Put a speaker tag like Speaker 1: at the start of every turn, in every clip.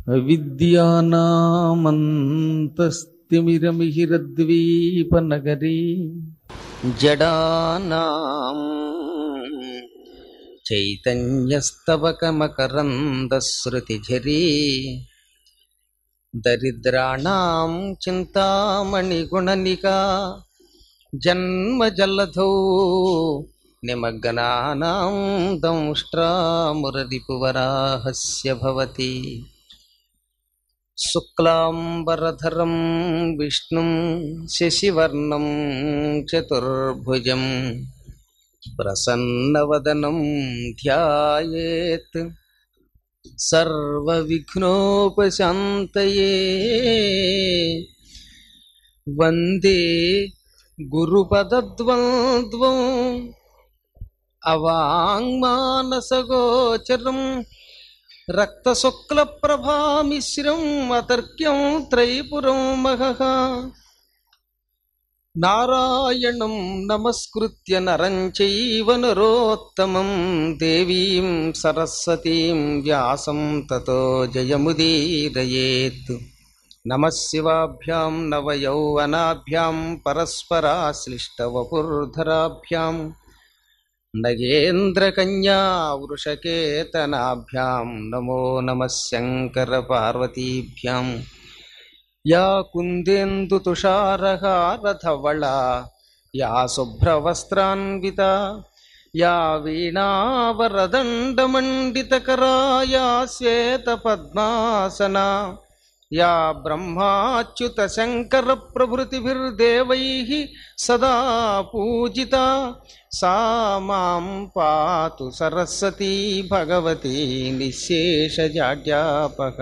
Speaker 1: అవిద్యానామంతస్తిమిరమిహిరద్వీపనగరీ
Speaker 2: జడానాం చైతన్యస్తవకమకరందశ్రుతిఝరీ దరిద్రాణాం చింతామణిగుణనికా జన్మజల్లధౌ నిమగ్నానాం దంష్ట్రామురరిపువరాహస్య భవతి శుక్లాంబరధరం విష్ణుం శశివర్ణం చతుర్భుజం ప్రసన్నవదనం ధ్యాయేత్ సర్వవిఘ్నోపశాంతయే వందే గురుపదద్వంద్వం అవాంగ్మానసగోచరం రక్తశుక్లప్రభామిశ్రం అతర్క్యం త్రైపురం మహః నారాయణం నమస్కృత్య నరం చైవ నరోత్తమం దేవీం సరస్వతీం వ్యాసం తతో జయముదీరయేత్ నమశివాభ్యాం నవయౌవనాభ్యాం పరస్పరాశ్లిష్టవపుర్ధరాభ్యాం నగేంద్రకన్యా వృషకేతనాభ్యాం నమో నమః శంకరపార్వతీభ్యాం యా కుందేందుతుషారహారధవళా యా శుభ్రవస్త్రాన్వితా యా వీణావరదండమండితకరా యా శ్వేతపద్మాసనా యా బ్రహ్మాచ్యుతశంకరప్రభృతిభిర్దేవైः సదా పూజితా సా మాం పాతు సరస్వతీ భగవతి నిశేషజాడ్యాపక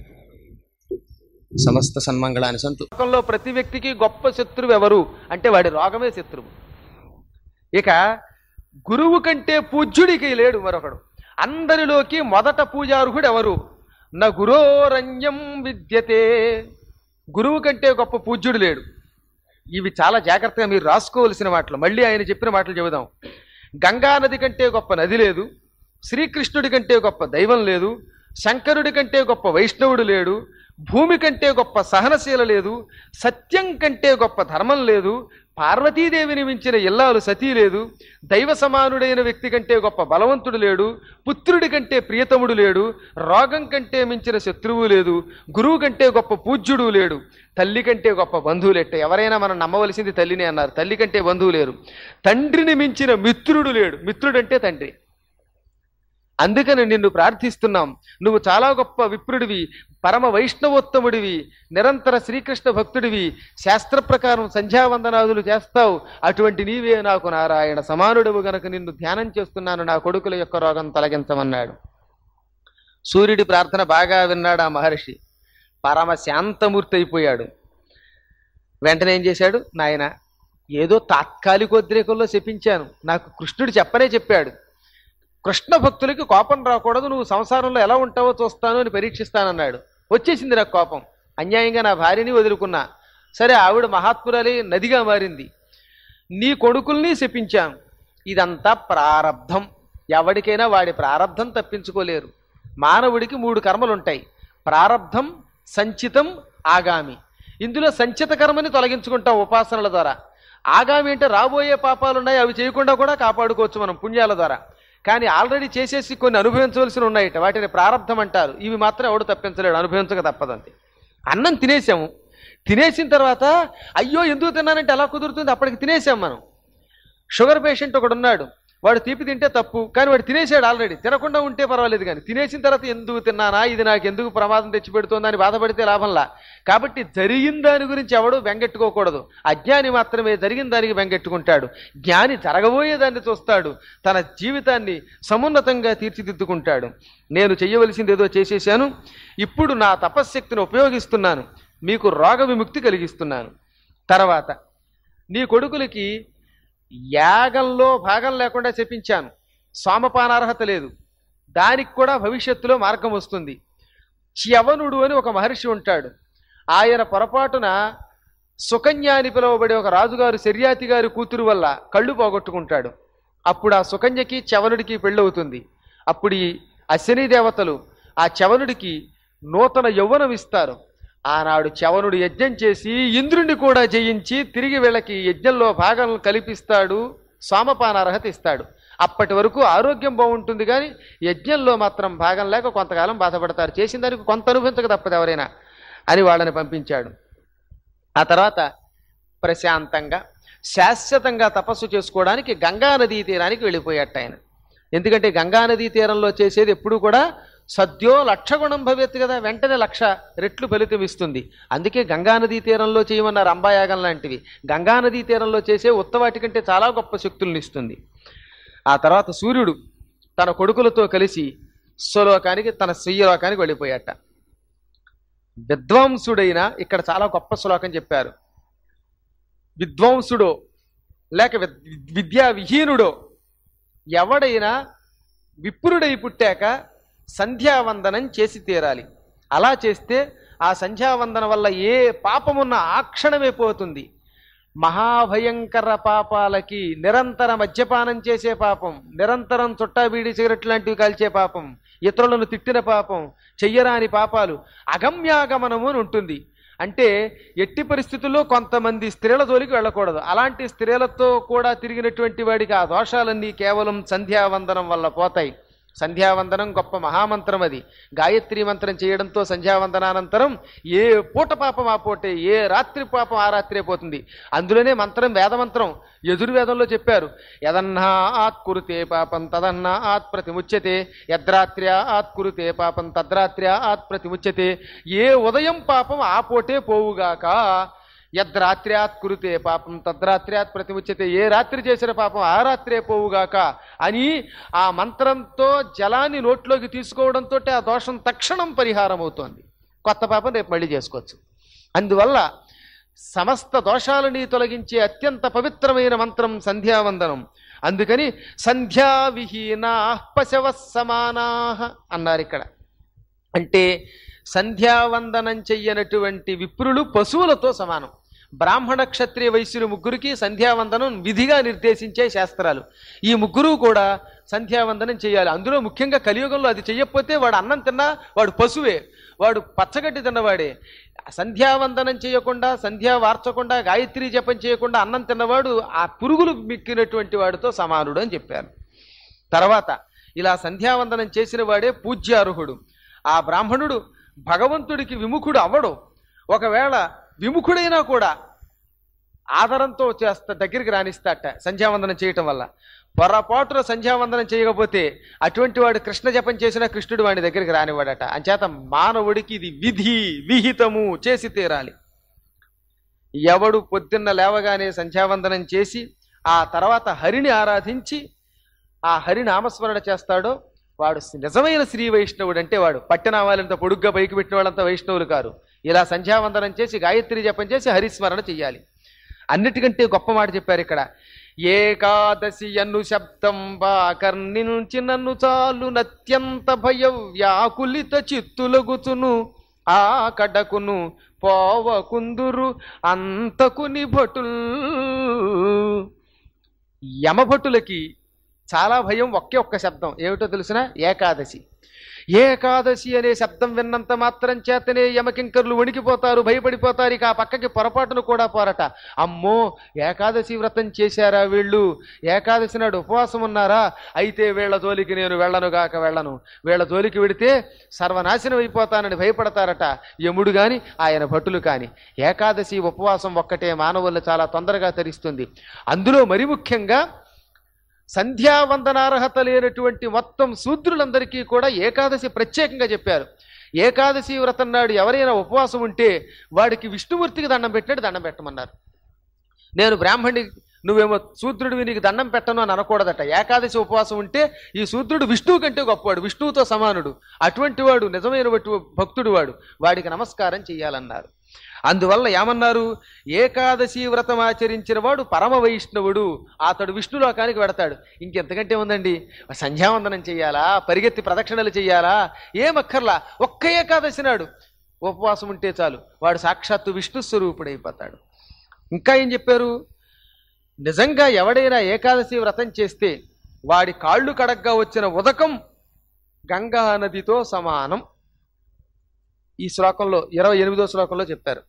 Speaker 2: సమస్త సన్మంగళాన్ని సంతు
Speaker 3: లోకంలో ప్రతి వ్యక్తికి గొప్ప శత్రువు ఎవరు అంటే వాడి రోగమే శత్రువు ఇక గురువు కంటే పూజ్యుడికి లేడు మరొకడు అందరిలోకి మొదట పూజార్హుడు ఎవరు నా గురోరంజం విద్యతే గురువు కంటే గొప్ప పూజ్యుడు లేడు ఇవి చాలా జాగ్రత్తగా మీరు రాసుకోవలసిన మాటలు మళ్ళీ ఆయన చెప్పిన మాటలు చెబుదాం గంగా నది కంటే గొప్ప నది లేదు శ్రీకృష్ణుడి కంటే గొప్ప దైవం లేదు శంకరుడి కంటే గొప్ప వైష్ణవుడు లేడు భూమి కంటే గొప్ప సహనశీల లేదు సత్యం కంటే గొప్ప ధర్మం లేదు పార్వతీదేవిని మించిన ఇల్లాలు సతీ లేదు దైవ సమానుడైన వ్యక్తి కంటే గొప్ప బలవంతుడు లేడు పుత్రుడి కంటే ప్రియతముడు లేడు రోగం కంటే మించిన శత్రువు లేదు గురువు కంటే గొప్ప పూజ్యుడు లేడు తల్లి కంటే గొప్ప బంధువులెట్ట ఎవరైనా మనం నమ్మవలసింది తల్లిని అన్నారు తల్లి కంటే బంధువు లేరు తండ్రిని మించిన మిత్రుడు లేడు మిత్రుడంటే తండ్రి అందుకని నిన్ను ప్రార్థిస్తున్నాం నువ్వు చాలా గొప్ప విప్రుడివి పరమ వైష్ణవోత్తముడివి నిరంతర శ్రీకృష్ణ భక్తుడివి శాస్త్ర ప్రకారం సంధ్యావందనాదులు చేస్తావు అటువంటి నీవే నాకు నారాయణ సమానుడవు గనక నిన్ను ధ్యానం చేస్తున్నాను నా కొడుకుల యొక్క రోగం తొలగించమన్నాడు సూర్యుడి ప్రార్థన బాగా విన్నాడు ఆ మహర్షి పరమ శాంతమూర్తి అయిపోయాడు వెంటనే ఏం చేశాడు నాయన ఏదో తాత్కాలికోద్రేకంలో చెప్పించాను నాకు కృష్ణుడు చెప్పనే చెప్పాడు కృష్ణ భక్తులకి కోపం రాకూడదు నువ్వు సంసారంలో ఎలా ఉంటావో చూస్తాను అని పరీక్షిస్తానన్నాడు వచ్చేసింది నాకు కోపం అన్యాయంగా నా భార్యని వదులుకున్నా సరే ఆవిడ మహాత్మురాలి నదిగా మారింది నీ కొడుకుల్ని శపించాను ఇదంతా ప్రారబ్ధం ఎవరికైనా వాడి ప్రారబ్ధం తప్పించుకోలేరు మానవుడికి మూడు కర్మలు ఉంటాయి ప్రారబ్ధం సంచితం ఆగామి ఇందులో సంచిత కర్మని తొలగించుకుంటాం ఉపాసనల ద్వారా ఆగామి అంటే రాబోయే పాపాలు ఉన్నాయి అవి చేయకుండా కూడా కాపాడుకోవచ్చు మనం పుణ్యాల ద్వారా కానీ ఆల్రెడీ చేసేసి కొన్ని అనుభవించవలసి ఉన్నాయట వాటిని ప్రారంధం అంటారు ఇవి మాత్రం ఎవడు తప్పించలేడు అనుభవించక తప్పదంతే అన్నం తినేసాము తినేసిన తర్వాత అయ్యో ఎందుకు తిన్నానంటే ఎలా కుదురుతుంది అప్పటికి తినేసాం మనం షుగర్ పేషెంట్ ఒకడు ఉన్నాడు వాడు తీపి తింటే తప్పు కానీ వాడు తినేసాడు ఆల్రెడీ తినకుండా ఉంటే పర్వాలేదు కానీ తినేసిన తర్వాత ఎందుకు తిన్నానా ఇది నాకు ఎందుకు ప్రమాదం తెచ్చిపెడుతుందా అని బాధపడితే లాభంలా కాబట్టి జరిగిన దాని గురించి ఎవడు బెంగెట్టుకోకూడదు అజ్ఞాని మాత్రమే జరిగిన దానికి బెంగెట్టుకుంటాడు జ్ఞాని జరగబోయే దాన్ని చూస్తాడు తన జీవితాన్ని సమున్నతంగా తీర్చిదిద్దుకుంటాడు నేను చెయ్యవలసింది ఏదో చేసేసాను ఇప్పుడు నా తపశ్శక్తిని ఉపయోగిస్తున్నాను మీకు రోగ విముక్తి కలిగిస్తున్నాను తర్వాత నీ కొడుకులకి యాగంలో భాగం లేకుండా చెప్పించాను సోమపానార్హత లేదు దానికి కూడా భవిష్యత్తులో మార్గం వస్తుంది చ్యవనుడు అని ఒక మహర్షి ఉంటాడు ఆయన పొరపాటున సుకన్య అని పిలువబడే ఒక రాజుగారు శర్యాతి గారి కూతురు వల్ల కళ్ళు పోగొట్టుకుంటాడు అప్పుడు ఆ సుకన్యకి చవనుడికి పెళ్ళవుతుంది అప్పుడు ఈ అశ్విని దేవతలు ఆ చవనుడికి నూతన యవ్వనం ఇస్తారు ఆనాడు చవనుడు యజ్ఞం చేసి ఇంద్రుణ్ణి కూడా జయించి తిరిగి వీళ్ళకి యజ్ఞంలో భాగం కల్పిస్తాడు సోమపాన అర్హత ఇస్తాడు అప్పటి వరకు ఆరోగ్యం బాగుంటుంది కానీ యజ్ఞంలో మాత్రం భాగం లేక కొంతకాలం బాధపడతారు చేసిన దానికి కొంత అనుభవించక తప్పదు ఎవరైనా అని వాళ్ళని పంపించాడు ఆ తర్వాత ప్రశాంతంగా శాశ్వతంగా తపస్సు చేసుకోవడానికి గంగా నదీ తీరానికి వెళ్ళిపోయాట ఆయన ఎందుకంటే గంగా నదీ తీరంలో చేసేది ఎప్పుడు కూడా సద్యో లక్ష గుణం భవేత్తు కదా వెంటనే లక్ష రెట్లు ఫలితం ఇస్తుంది అందుకే గంగా నదీ తీరంలో చేయమన్నారు అంబాయాగం లాంటివి గంగా నదీ తీరంలో చేసే ఉత్తవాటి కంటే చాలా గొప్ప శక్తులను ఇస్తుంది ఆ తర్వాత సూర్యుడు తన కొడుకులతో కలిసి స్వలోకానికి తన స్వీయలోకానికి వెళ్ళిపోయాట విద్వాంసుడైన ఇక్కడ చాలా గొప్ప శ్లోకం చెప్పారు విద్వాంసుడో లేక విద్- విద్యా విహీనుడో ఎవడైనా విప్రుడై పుట్టాక సంధ్యావందనం చేసి తీరాలి అలా చేస్తే ఆ సంధ్యావందనం వల్ల ఏ పాపమున్న ఆ క్షణమే పోతుంది మహాభయంకర పాపాలకి నిరంతర మద్యపానం చేసే పాపం నిరంతరం చుట్టా బీడి సిగరెట్ లాంటివి కాల్చే పాపం ఇతరులను తిట్టిన పాపం చెయ్యరాని పాపాలు అగమ్యాగమనము అని ఉంటుంది అంటే ఎట్టి పరిస్థితుల్లో కొంతమంది స్త్రీల జోలికి వెళ్ళకూడదు అలాంటి స్త్రీలతో కూడా తిరిగినటువంటి వాడికి ఆ దోషాలన్నీ కేవలం సంధ్యావందనం వల్ల పోతాయి సంధ్యావందనం గొప్ప మహామంత్రం అది గాయత్రి మంత్రం చేయడంతో సంధ్యావందనానంతరం ఏ పూట పాపం ఆ పూటే ఏ రాత్రి పాపం ఆ రాత్రే పోతుంది అందులోనే మంత్రం వేదమంత్రం యజుర్వేదంలో చెప్పారు యదన్నా ఆత్ కురుతే పాపం తదన్నా ఆత్ ప్రతిముచ్యతే యద్రాత్ర్యా ఆత్ కురుతే పాపం తద్రాత్ర్యా ఆత్ ప్రతిముచ్యతే ఏ ఉదయం పాపం ఆ పూటే పోవుగాక యద్రాత్ర్యాత్ కురుతే పాపం తద్రాత్ర్యాత్ ప్రతిముచ్యతే ఏ రాత్రి చేసిన పాపం ఆ రాత్రే పోవుగాక అని ఆ మంత్రంతో జలాన్ని నోట్లోకి తీసుకోవడంతో ఆ దోషం తక్షణం పరిహారం అవుతోంది కొత్త పాపం రేపు మళ్ళీ చేసుకోవచ్చు అందువల్ల సమస్త దోషాలని తొలగించే అత్యంత పవిత్రమైన మంత్రం సంధ్యావందనం అందుకని సంధ్యా విహీనా పశవ సమానా అన్నారు ఇక్కడ అంటే సంధ్యావందనం చెయ్యనటువంటి విప్రులు పశువులతో సమానం బ్రాహ్మణ క్షత్రియ వైశ్యులు ముగ్గురికి సంధ్యావందనం విధిగా నిర్దేశించే శాస్త్రాలు ఈ ముగ్గురు కూడా సంధ్యావందనం చేయాలి అందులో ముఖ్యంగా కలియుగంలో అది చెయ్యకపోతే వాడు అన్నం తిన్నా వాడు పశువే వాడు పచ్చగడ్డి తిన్నవాడే సంధ్యావందనం చేయకుండా సంధ్యా వార్చకుండా గాయత్రి జపం చేయకుండా అన్నం తిన్నవాడు ఆ పురుగులు మిక్కినటువంటి వాడితో సమానుడు అని చెప్పారు తర్వాత ఇలా సంధ్యావందనం చేసిన వాడే పూజ్యార్హుడు ఆ బ్రాహ్మణుడు భగవంతుడికి విముఖుడు అవ్వడు ఒకవేళ విముఖుడైనా కూడా ఆదరంతో చేస్తా దగ్గరికి రాణిస్తాట సంధ్యావందనం చేయటం వల్ల పొరపాటున సంధ్యావందనం చేయకపోతే అటువంటి వాడు కృష్ణ జపం చేసిన కృష్ణుడు వాడి దగ్గరికి రానివాడట అంచేత మానవుడికి ఇది విధి విహితము చేసి తీరాలి ఎవడు పొద్దున్న లేవగానే సంధ్యావందనం చేసి ఆ తర్వాత హరిని ఆరాధించి ఆ హరి నామస్మరణ చేస్తాడో వాడు నిజమైన శ్రీ వైష్ణవుడు అంటే వాడు పట్టనామాలంత పొడుగ్గా పైకి పెట్టిన వాళ్ళంతా వైష్ణవులు కారు ఇలా సంధ్యావందనం చేసి గాయత్రి జపం చేసి హరిస్మరణ చెయ్యాలి అన్నిటికంటే గొప్ప మాట చెప్పారు ఇక్కడ ఏకాదశి అను శబ్దం బాకర్ణించి నన్ను చాలు నత్యంత భయ వ్యాకులిత చిత్తులగుచును ఆ కడకును పోవకుందురు అంతకుని భటుల్ యమభటులకి చాలా భయం ఒకే ఒక్క శబ్దం ఏమిటో తెలిసిన ఏకాదశి ఏకాదశి అనే శబ్దం విన్నంత మాత్రం చేతనే యమకింకర్లు వణికిపోతారు భయపడిపోతారు ఇక ఆ పక్కకి పొరపాటును కూడా పోరట అమ్మో ఏకాదశి వ్రతం చేశారా వీళ్ళు ఏకాదశి నాడు ఉపవాసం ఉన్నారా అయితే వీళ్ళ జోలికి నేను వెళ్ళను గాక వెళ్ళను వీళ్ళ జోలికి వెడితే సర్వనాశనం అయిపోతానని భయపడతారట యముడు గాని ఆయన భటులు కాని ఏకాదశి ఉపవాసం ఒక్కటే మానవుల్ని చాలా తొందరగా తరిస్తుంది అందులో మరి ముఖ్యంగా సంధ్యావందనార్హత లేనటువంటి మొత్తం శూద్రులందరికీ కూడా ఏకాదశి ప్రత్యేకంగా చెప్పారు ఏకాదశి వ్రతం నాడు ఎవరైనా ఉపవాసం ఉంటే వాడికి విష్ణుమూర్తికి దండం పెట్టినట్టు దండం పెట్టమన్నారు నేను బ్రాహ్మణి నువ్వేమో శూద్రుడివి నీకు దండం పెట్టను అని అనకూడదట ఏకాదశి ఉపవాసం ఉంటే ఈ శూద్రుడు విష్ణువు కంటే గొప్పవాడు విష్ణువుతో సమానుడు అటువంటి వాడు నిజమైన భక్తుడు వాడు వాడికి నమస్కారం చెయ్యాలన్నారు అందువల్ల ఏమన్నారు ఏకాదశి వ్రతం ఆచరించిన వాడు పరమ వైష్ణవుడు అతడు విష్ణులోకానికి వెడతాడు ఇంకెంతకంటే ఉందండి సంధ్యావందనం చెయ్యాలా పరిగెత్తి ప్రదక్షిణలు చెయ్యాలా ఏమక్కర్లా ఒక్క ఏకాదశి నాడు ఉపవాసం ఉంటే చాలు వాడు సాక్షాత్తు విష్ణు స్వరూపుడైపోతాడు ఇంకా ఏం చెప్పారు నిజంగా ఎవడైనా ఏకాదశి వ్రతం చేస్తే వాడి కాళ్ళు కడగ్గా వచ్చిన ఉదకం గంగా నదితో సమానం ఈ శ్లోకంలో ఇరవై ఎనిమిదో శ్లోకంలో చెప్పారు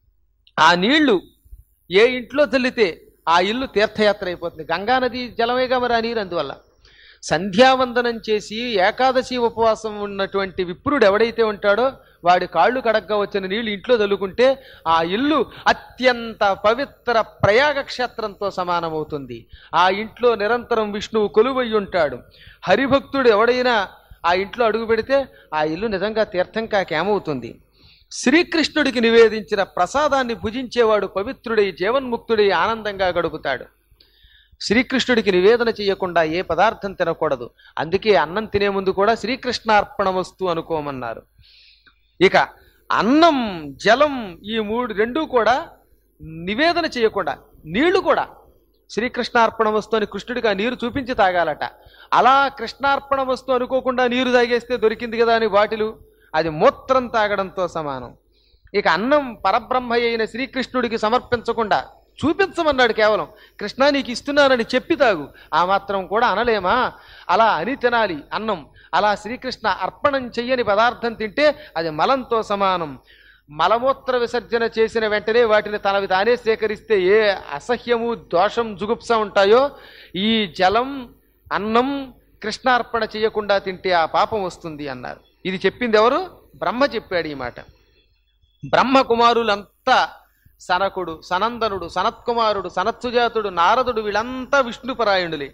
Speaker 3: ఆ నీళ్లు ఏ ఇంట్లో చల్లితే ఆ ఇల్లు తీర్థయాత్ర అయిపోతుంది గంగానది జలమేగా మరి ఆ నీరు అందువల్ల సంధ్యావందనం చేసి ఏకాదశి ఉపవాసం ఉన్నటువంటి విప్రుడు ఎవడైతే ఉంటాడో వాడి కాళ్ళు కడగ్గా వచ్చిన నీళ్లు ఇంట్లో చల్లుకుంటే ఆ ఇల్లు అత్యంత పవిత్ర ప్రయాగ క్షేత్రంతో సమానమవుతుంది ఆ ఇంట్లో నిరంతరం విష్ణువు కొలువై ఉంటాడు హరిభక్తుడు ఎవడైనా ఆ ఇంట్లో అడుగు పెడితే ఆ ఇల్లు నిజంగా తీర్థం కాకేమవుతుంది శ్రీకృష్ణుడికి నివేదించిన ప్రసాదాన్ని భుజించేవాడు పవిత్రుడై జీవన్ముక్తుడై ఆనందంగా గడుపుతాడు శ్రీకృష్ణుడికి నివేదన చేయకుండా ఏ పదార్థం తినకూడదు అందుకే అన్నం తినే ముందు కూడా శ్రీకృష్ణార్పణ వస్తు అనుకోమన్నారు ఇక అన్నం జలం ఈ మూడు రెండూ కూడా నివేదన చేయకుండా నీళ్లు కూడా శ్రీకృష్ణార్పణ వస్తు అని కృష్ణుడికి ఆ నీరు చూపించి తాగాలట అలా కృష్ణార్పణ వస్తు అనుకోకుండా నీరు తాగేస్తే దొరికింది కదా అని బాటిలు అది మూత్రం తాగడంతో సమానం ఇక అన్నం పరబ్రహ్మ అయిన శ్రీకృష్ణుడికి సమర్పించకుండా చూపించమన్నాడు కేవలం కృష్ణ నీకు ఇస్తున్నానని చెప్పి తాగు ఆ మాత్రం కూడా అనలేమా అలా అని తినాలి అన్నం అలా శ్రీకృష్ణ అర్పణం చెయ్యని పదార్థం తింటే అది మలంతో సమానం మలమూత్ర విసర్జన చేసిన వెంటనే వాటిని తనవి తానే సేకరిస్తే ఏ అసహ్యము దోషం జుగుప్స ఉంటాయో ఈ జలం అన్నం కృష్ణార్పణ చేయకుండా తింటే ఆ పాపం వస్తుంది అన్నారు ఇది చెప్పింది ఎవరు బ్రహ్మ చెప్పాడు ఈ మాట బ్రహ్మ కుమారులంతా సనకుడు సనందనుడు సనత్కుమారుడు సనత్సుజాతుడు నారదుడు వీళ్ళంతా విష్ణుపరాయణులే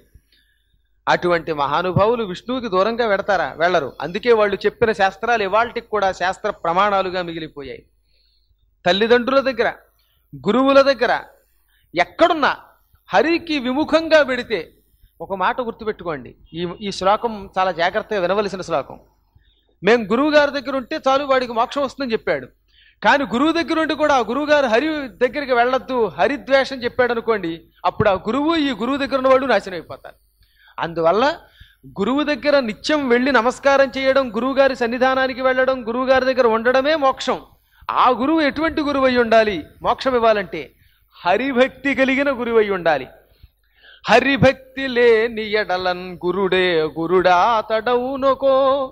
Speaker 3: అటువంటి మహానుభావులు విష్ణువుకి దూరంగా వెడతారా వెళ్ళరు అందుకే వాళ్ళు చెప్పిన శాస్త్రాలు ఇవాళకి కూడా శాస్త్ర ప్రమాణాలుగా మిగిలిపోయాయి తల్లిదండ్రుల దగ్గర గురువుల దగ్గర ఎక్కడున్నా హరికి విముఖంగా పెడితే ఒక మాట గుర్తుపెట్టుకోండి ఈ ఈ శ్లోకం చాలా జాగ్రత్తగా వినవలసిన శ్లోకం మేము గురువు గారి దగ్గర ఉంటే చాలు వాడికి మోక్షం వస్తుందని చెప్పాడు కానీ గురువు దగ్గర ఉండి కూడా ఆ గురువు గారు హరి దగ్గరికి వెళ్ళొద్దు హరిద్వేషం చెప్పాడు అనుకోండి అప్పుడు ఆ గురువు ఈ గురువు దగ్గర ఉన్న వాళ్ళు నాశనం అయిపోతారు అందువల్ల గురువు దగ్గర నిత్యం వెళ్ళి నమస్కారం చేయడం గురువుగారి సన్నిధానానికి వెళ్ళడం గురువుగారి దగ్గర ఉండడమే మోక్షం ఆ గురువు ఎటువంటి గురువు అయి ఉండాలి మోక్షం ఇవ్వాలంటే హరిభక్తి కలిగిన గురువు అయి ఉండాలి హరిభక్తి లేని ఎడలన్ గురుడే గురుడా తడవునకో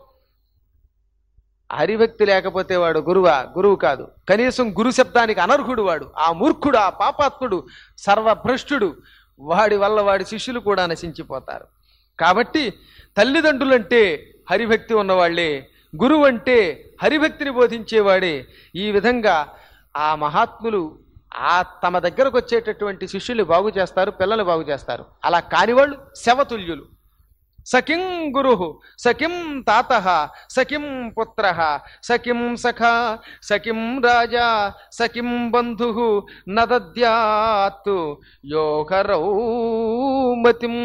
Speaker 3: హరిభక్తి లేకపోతే వాడు గురువా గురువు కాదు కనీసం గురు శబ్దానికి అనర్హుడు వాడు ఆ మూర్ఖుడు ఆ పాపాత్ముడు సర్వభ్రష్టుడు వాడి వల్ల వాడి శిష్యులు కూడా నశించిపోతారు కాబట్టి తల్లిదండ్రులంటే హరిభక్తి ఉన్నవాళ్లే గురువు అంటే హరిభక్తిని బోధించేవాడే ఈ విధంగా ఆ మహాత్ములు ఆ తమ దగ్గరకు వచ్చేటటువంటి శిష్యులు బాగు చేస్తారు పిల్లలు బాగు చేస్తారు అలా కానివాళ్ళు శవతుల్యులు సకిం గురు సకిం తాత సకిం పుత్ర సకిం సఖ సకిం రాజా సకిం బంధు నదద్యాత్ యోగరౌ మతిం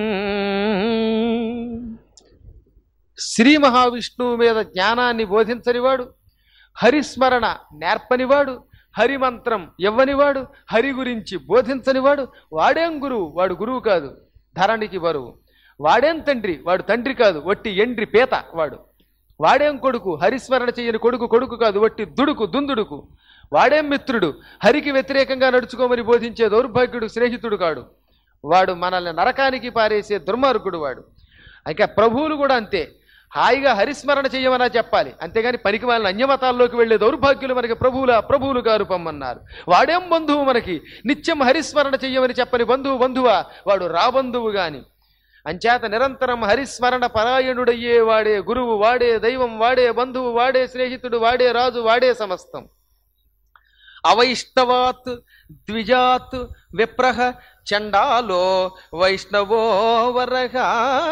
Speaker 3: శ్రీ మహావిష్ణువు మీద జ్ఞానాన్ని బోధించనివాడు హరిస్మరణ నేర్పనివాడు హరిమంత్రం ఇవ్వనివాడు హరి గురించి బోధించనివాడు వాడేం గురువు వాడు గురువు కాదు ధరణికి బరువు వాడేం తండ్రి వాడు తండ్రి కాదు వట్టి ఎండ్రి పేత వాడు వాడేం కొడుకు హరిస్మరణ చేయని కొడుకు కొడుకు కాదు వట్టి దుడుకు దుందుడుకు వాడేం మిత్రుడు హరికి వ్యతిరేకంగా నడుచుకోమని బోధించే దౌర్భాగ్యుడు స్నేహితుడు కాడు వాడు మనల్ని నరకానికి పారేసే దుర్మార్గుడు వాడు ఇంకా ప్రభువులు కూడా అంతే హాయిగా హరిస్మరణ చేయమనా చెప్పాలి అంతేగాని పనికి వాళ్ళ అన్యమతాల్లోకి వెళ్లే దౌర్భాగ్యులు మనకి ప్రభువుల ప్రభువులు గారు పమ్మన్నారు వాడేం బంధువు మనకి నిత్యం హరిస్మరణ చెయ్యమని చెప్పని బంధువు బంధువా వాడు రాబంధువు గాని అంచేత నిరంతరం హరిస్మరణ పరాయణుడయ్యే వాడే గురువు వాడే దైవం వాడే బంధువు వాడే స్నేహితుడు వాడే రాజు వాడే సమస్తం అవైష్ణవాత్ ద్విజాత్ విప్రహ చండాలో వైష్ణవో వరగా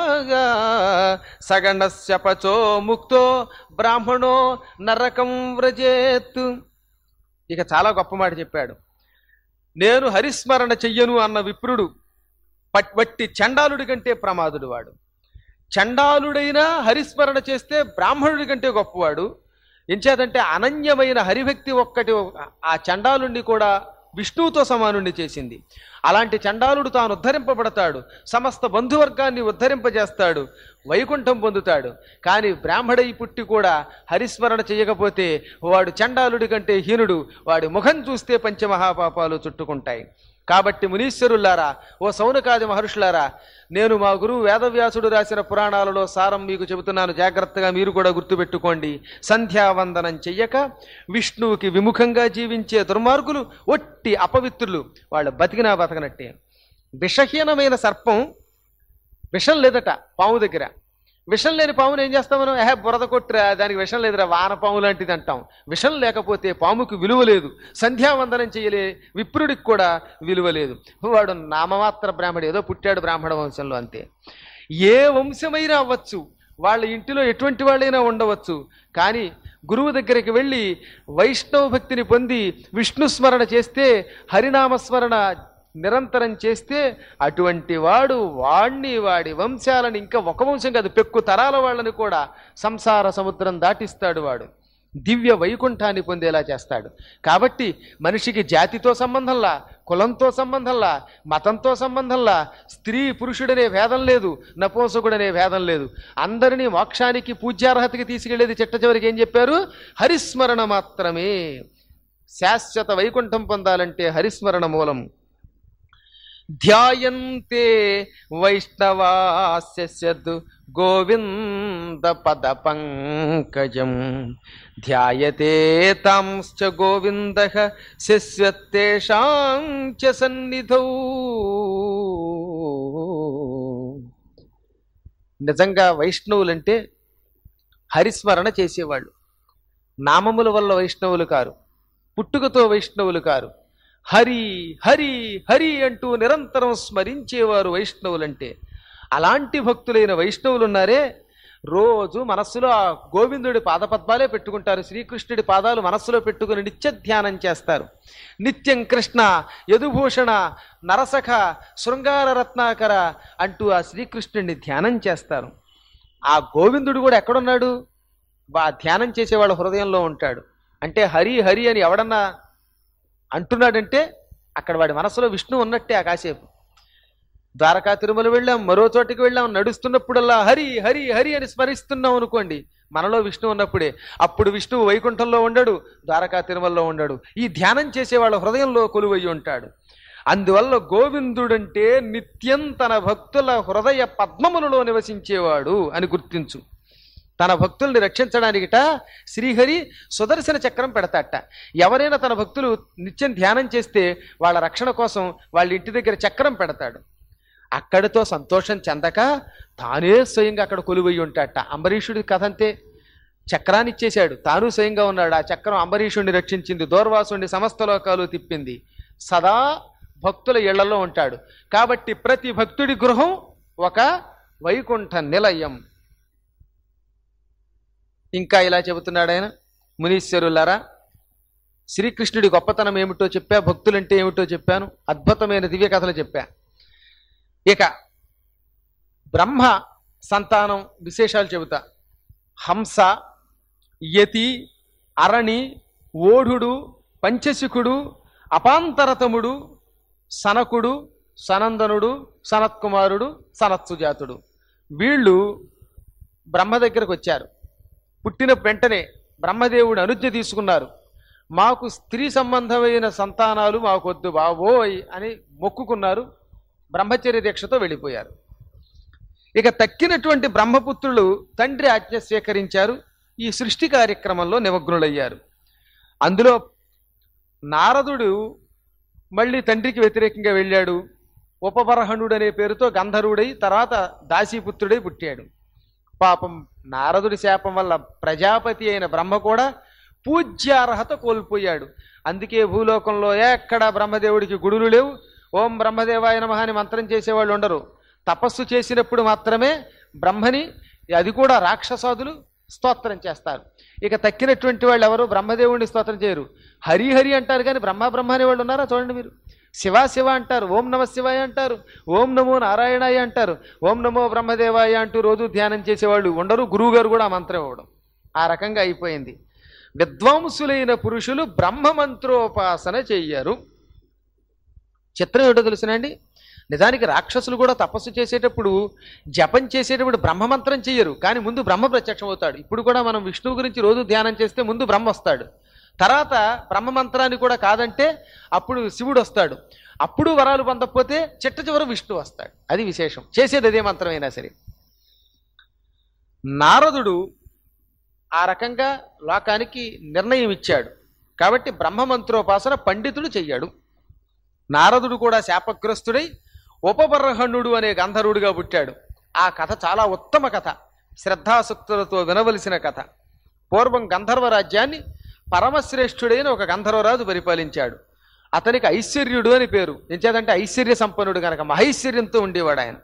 Speaker 3: సగణస్య పచో ముక్తో బ్రాహ్మణో నరకం వ్రజేత్ ఇక చాలా గొప్ప మాట చెప్పాడు నేను హరిస్మరణ చెయ్యను అన్న విప్రుడు పట్- వట్టి చండాలుడి కంటే ప్రమాదుడు వాడు చండాలుడైనా హరిస్మరణ చేస్తే బ్రాహ్మణుడి కంటే గొప్పవాడు ఎంచేతంటే అనన్యమైన హరిభక్తి ఒక్కటి ఆ చండాలుణ్ణి కూడా విష్ణువుతో సమానుణ్ణి చేసింది అలాంటి చండాలుడు తాను ఉద్ధరింపబడతాడు సమస్త బంధువర్గాన్ని ఉద్ధరింపజేస్తాడు వైకుంఠం పొందుతాడు కానీ బ్రాహ్మడై పుట్టి కూడా హరిస్మరణ చేయకపోతే వాడు చండాలుడి కంటే హీనుడు వాడి ముఖం చూస్తే పంచమహాపాపాలు చుట్టుకుంటాయి కాబట్టి మునీశ్వరులారా ఓ సౌనకాది మహర్షులారా నేను మా గురువు వేదవ్యాసుడు రాసిన పురాణాలలో సారం మీకు చెబుతున్నాను జాగ్రత్తగా మీరు కూడా గుర్తుపెట్టుకోండి సంధ్యావందనం చెయ్యక విష్ణువుకి విముఖంగా జీవించే దుర్మార్గులు ఒట్టి అపవిత్రులు వాళ్ళు బతికినా బతకనట్టే విషహీనమైన సర్పం విషం లేదట పాము దగ్గర విషం లేని పామును ఏం చేస్తాం మనం ఏహే బురద కొట్టురా దానికి విషం లేదురా వాన పాము లాంటిది అంటాం విషం లేకపోతే పాముకి విలువ లేదు సంధ్యావందనం చేయలే విప్రుడికి కూడా విలువ లేదు వాడు నామమాత్ర బ్రాహ్మడు ఏదో పుట్టాడు బ్రాహ్మణ వంశంలో అంతే ఏ వంశమైనా అవ్వచ్చు వాళ్ళ ఇంటిలో ఎటువంటి వాళ్ళైనా ఉండవచ్చు కానీ గురువు దగ్గరికి వెళ్ళి వైష్ణవ భక్తిని పొంది విష్ణు స్మరణ చేస్తే హరినామస్మరణ నిరంతరం చేస్తే అటువంటి వాడు వాణ్ణి వాడి వంశాలను ఇంకా ఒక వంశం కాదు పెక్కు తరాల వాళ్ళని కూడా సంసార సముద్రం దాటిస్తాడు వాడు దివ్య వైకుంఠాన్ని పొందేలా చేస్తాడు కాబట్టి మనిషికి జాతితో సంబంధంలా కులంతో సంబంధంలా మతంతో సంబంధంలా స్త్రీ పురుషుడనే భేదం లేదు నపోసకుడనే భేదం లేదు అందరినీ మోక్షానికి పూజ్యార్హతకి తీసుకెళ్లేది చిట్ట చివరికి ఏం చెప్పారు హరిస్మరణ మాత్రమే శాశ్వత వైకుంఠం పొందాలంటే హరిస్మరణ మూలం ధ్యాయంతే వైష్ణవాస్యదు గోవింద పద పంకజం ధ్యాయతే తాంశ్చ గోవింద శస్యత్తేషాం చ సన్నిధౌ నిజంగా వైష్ణవులంటే హరిస్మరణ చేసేవాళ్ళు నామముల వల్ల వైష్ణవులు కారు పుట్టుకతో వైష్ణవులు కారు హరి హరి హరి అంటూ నిరంతరం స్మరించేవారు వైష్ణవులంటే అలాంటి భక్తులైన వైష్ణవులు ఉన్నారే రోజు మనస్సులో ఆ గోవిందుడి పాదపద్మాలే పెట్టుకుంటారు శ్రీకృష్ణుడి పాదాలు మనస్సులో పెట్టుకుని నిత్య ధ్యానం చేస్తారు నిత్యం కృష్ణ యదుభూషణ నరసఖ శృంగార రత్నాకర అంటూ ఆ శ్రీకృష్ణుడిని ధ్యానం చేస్తారు ఆ గోవిందుడు కూడా ఎక్కడున్నాడు ఆ ధ్యానం చేసేవాళ్ళ హృదయంలో ఉంటాడు అంటే హరి హరి అని ఎవడన్నా అంటున్నాడంటే అక్కడ వాడి మనసులో విష్ణు ఉన్నట్టే ఆ కాసేపు ద్వారకా తిరుమల వెళ్ళాం మరో చోటికి వెళ్ళాం నడుస్తున్నప్పుడల్లా హరి హరి హరి అని స్మరిస్తున్నాం అనుకోండి మనలో విష్ణు ఉన్నప్పుడే అప్పుడు విష్ణువు వైకుంఠంలో ఉండడు ద్వారకా తిరుమలలో ఉండడు ఈ ధ్యానం చేసే వాళ్ళ హృదయంలో కొలువయ్యి ఉంటాడు అందువల్ల గోవిందుడంటే నిత్యం తన భక్తుల హృదయ పద్మములలో నివసించేవాడు అని గుర్తించు తన భక్తుల్ని రక్షించడానికిట శ్రీహరి సుదర్శన చక్రం పెడతాట ఎవరైనా తన భక్తులు నిత్యం ధ్యానం చేస్తే వాళ్ళ రక్షణ కోసం వాళ్ళ ఇంటి దగ్గర చక్రం పెడతాడు అక్కడితో సంతోషం చెందక తానే స్వయంగా అక్కడ కొలువై ఉంటాట అంబరీషుడి కథ అంతే చక్రాన్ని ఇచ్చేశాడు తాను స్వయంగా ఉన్నాడు ఆ చక్రం అంబరీషుడిని రక్షించింది దూర్వాసుడిని సమస్త లోకాలు తిప్పింది సదా భక్తుల ఇళ్లలో ఉంటాడు కాబట్టి ప్రతి భక్తుడి గృహం ఒక వైకుంఠ నిలయం ఇంకా ఇలా చెబుతున్నాడు ఆయన మునీశ్వరులారా శ్రీకృష్ణుడి గొప్పతనం ఏమిటో చెప్పా భక్తులంటే ఏమిటో చెప్పాను అద్భుతమైన దివ్య కథలు చెప్పా ఇక బ్రహ్మ సంతానం విశేషాలు చెబుతా హంస యతి అరణి ఓఢుడు పంచశిఖుడు అపాంతరతముడు సనకుడు సనందనుడు సనత్కుమారుడు సనత్సుజాతుడు వీళ్ళు బ్రహ్మ దగ్గరకు వచ్చారు పుట్టిన వెంటనే బ్రహ్మదేవుడు అనుజ్ఞ తీసుకున్నారు మాకు స్త్రీ సంబంధమైన సంతానాలు మాకొద్దు బాబోయ్ అని మొక్కుకున్నారు బ్రహ్మచర్య దీక్షతో వెళ్ళిపోయారు ఇక తక్కినటువంటి బ్రహ్మపుత్రులు తండ్రి ఆజ్ఞ స్వీకరించారు ఈ సృష్టి కార్యక్రమంలో నిమగ్నులయ్యారు అందులో నారదుడు మళ్ళీ తండ్రికి వ్యతిరేకంగా వెళ్ళాడు ఉపబరహణుడు అనే పేరుతో గంధర్వుడై తర్వాత దాసీపుత్రుడై పుట్టాడు పాపం నారదుడి శాపం వల్ల ప్రజాపతి అయిన బ్రహ్మ కూడా పూజ్యార్హత కోల్పోయాడు అందుకే భూలోకంలో ఎక్కడ బ్రహ్మదేవుడికి గుడులు లేవు ఓం బ్రహ్మదేవాయ నమః అని మంత్రం చేసేవాళ్ళు ఉండరు తపస్సు చేసినప్పుడు మాత్రమే బ్రహ్మని అది కూడా రాక్షసాదులు స్తోత్రం చేస్తారు ఇక తక్కినటువంటి వాళ్ళు ఎవరు బ్రహ్మదేవుడిని స్తోత్రం చేయరు హరి హరి అంటారు కానీ బ్రహ్మ బ్రహ్మ అనే వాళ్ళు ఉన్నారా చూడండి మీరు శివ శివ అంటారు ఓం నమ శివాయ అంటారు ఓం నమో నారాయణాయ అంటారు ఓం నమో బ్రహ్మదేవాయ అంటూ రోజు ధ్యానం చేసేవాళ్ళు ఉండరు గురువు గారు కూడా ఆ మంత్రం ఇవ్వడం ఆ రకంగా అయిపోయింది విద్వాంసులైన పురుషులు బ్రహ్మ మంత్రోపాసన చెయ్యరు చిత్రం ఏమిటో తెలుసునండి నిజానికి రాక్షసులు కూడా తపస్సు చేసేటప్పుడు జపం చేసేటప్పుడు బ్రహ్మమంత్రం చెయ్యరు కానీ ముందు బ్రహ్మ ప్రత్యక్షం అవుతాడు ఇప్పుడు కూడా మనం విష్ణువు గురించి రోజు ధ్యానం చేస్తే ముందు బ్రహ్మ వస్తాడు తర్వాత బ్రహ్మ మంత్రాన్ని కూడా కాదంటే అప్పుడు శివుడు వస్తాడు అప్పుడు వరాలు పొందకపోతే చిట్ట చివర విష్ణు వస్తాడు అది విశేషం చేసేది అదే మంత్రమైనా సరే నారదుడు ఆ రకంగా లోకానికి నిర్ణయం ఇచ్చాడు కాబట్టి బ్రహ్మమంత్రోపాసన పండితుడు చెయ్యాడు నారదుడు కూడా శాపగ్రస్తుడై ఉపబర్హణుడు అనే గంధర్వుడిగా పుట్టాడు ఆ కథ చాలా ఉత్తమ కథ శ్రద్ధాసక్తులతో వినవలసిన కథ పూర్వం గంధర్వ రాజ్యాన్ని పరమశ్రేష్ఠుడైన ఒక గంధర్వరాజు పరిపాలించాడు అతనికి ఐశ్వర్యుడు అని పేరు ఎంచేదంటే ఐశ్వర్య సంపన్నుడు కనుక మహైశ్వర్యంతో ఉండేవాడు ఆయన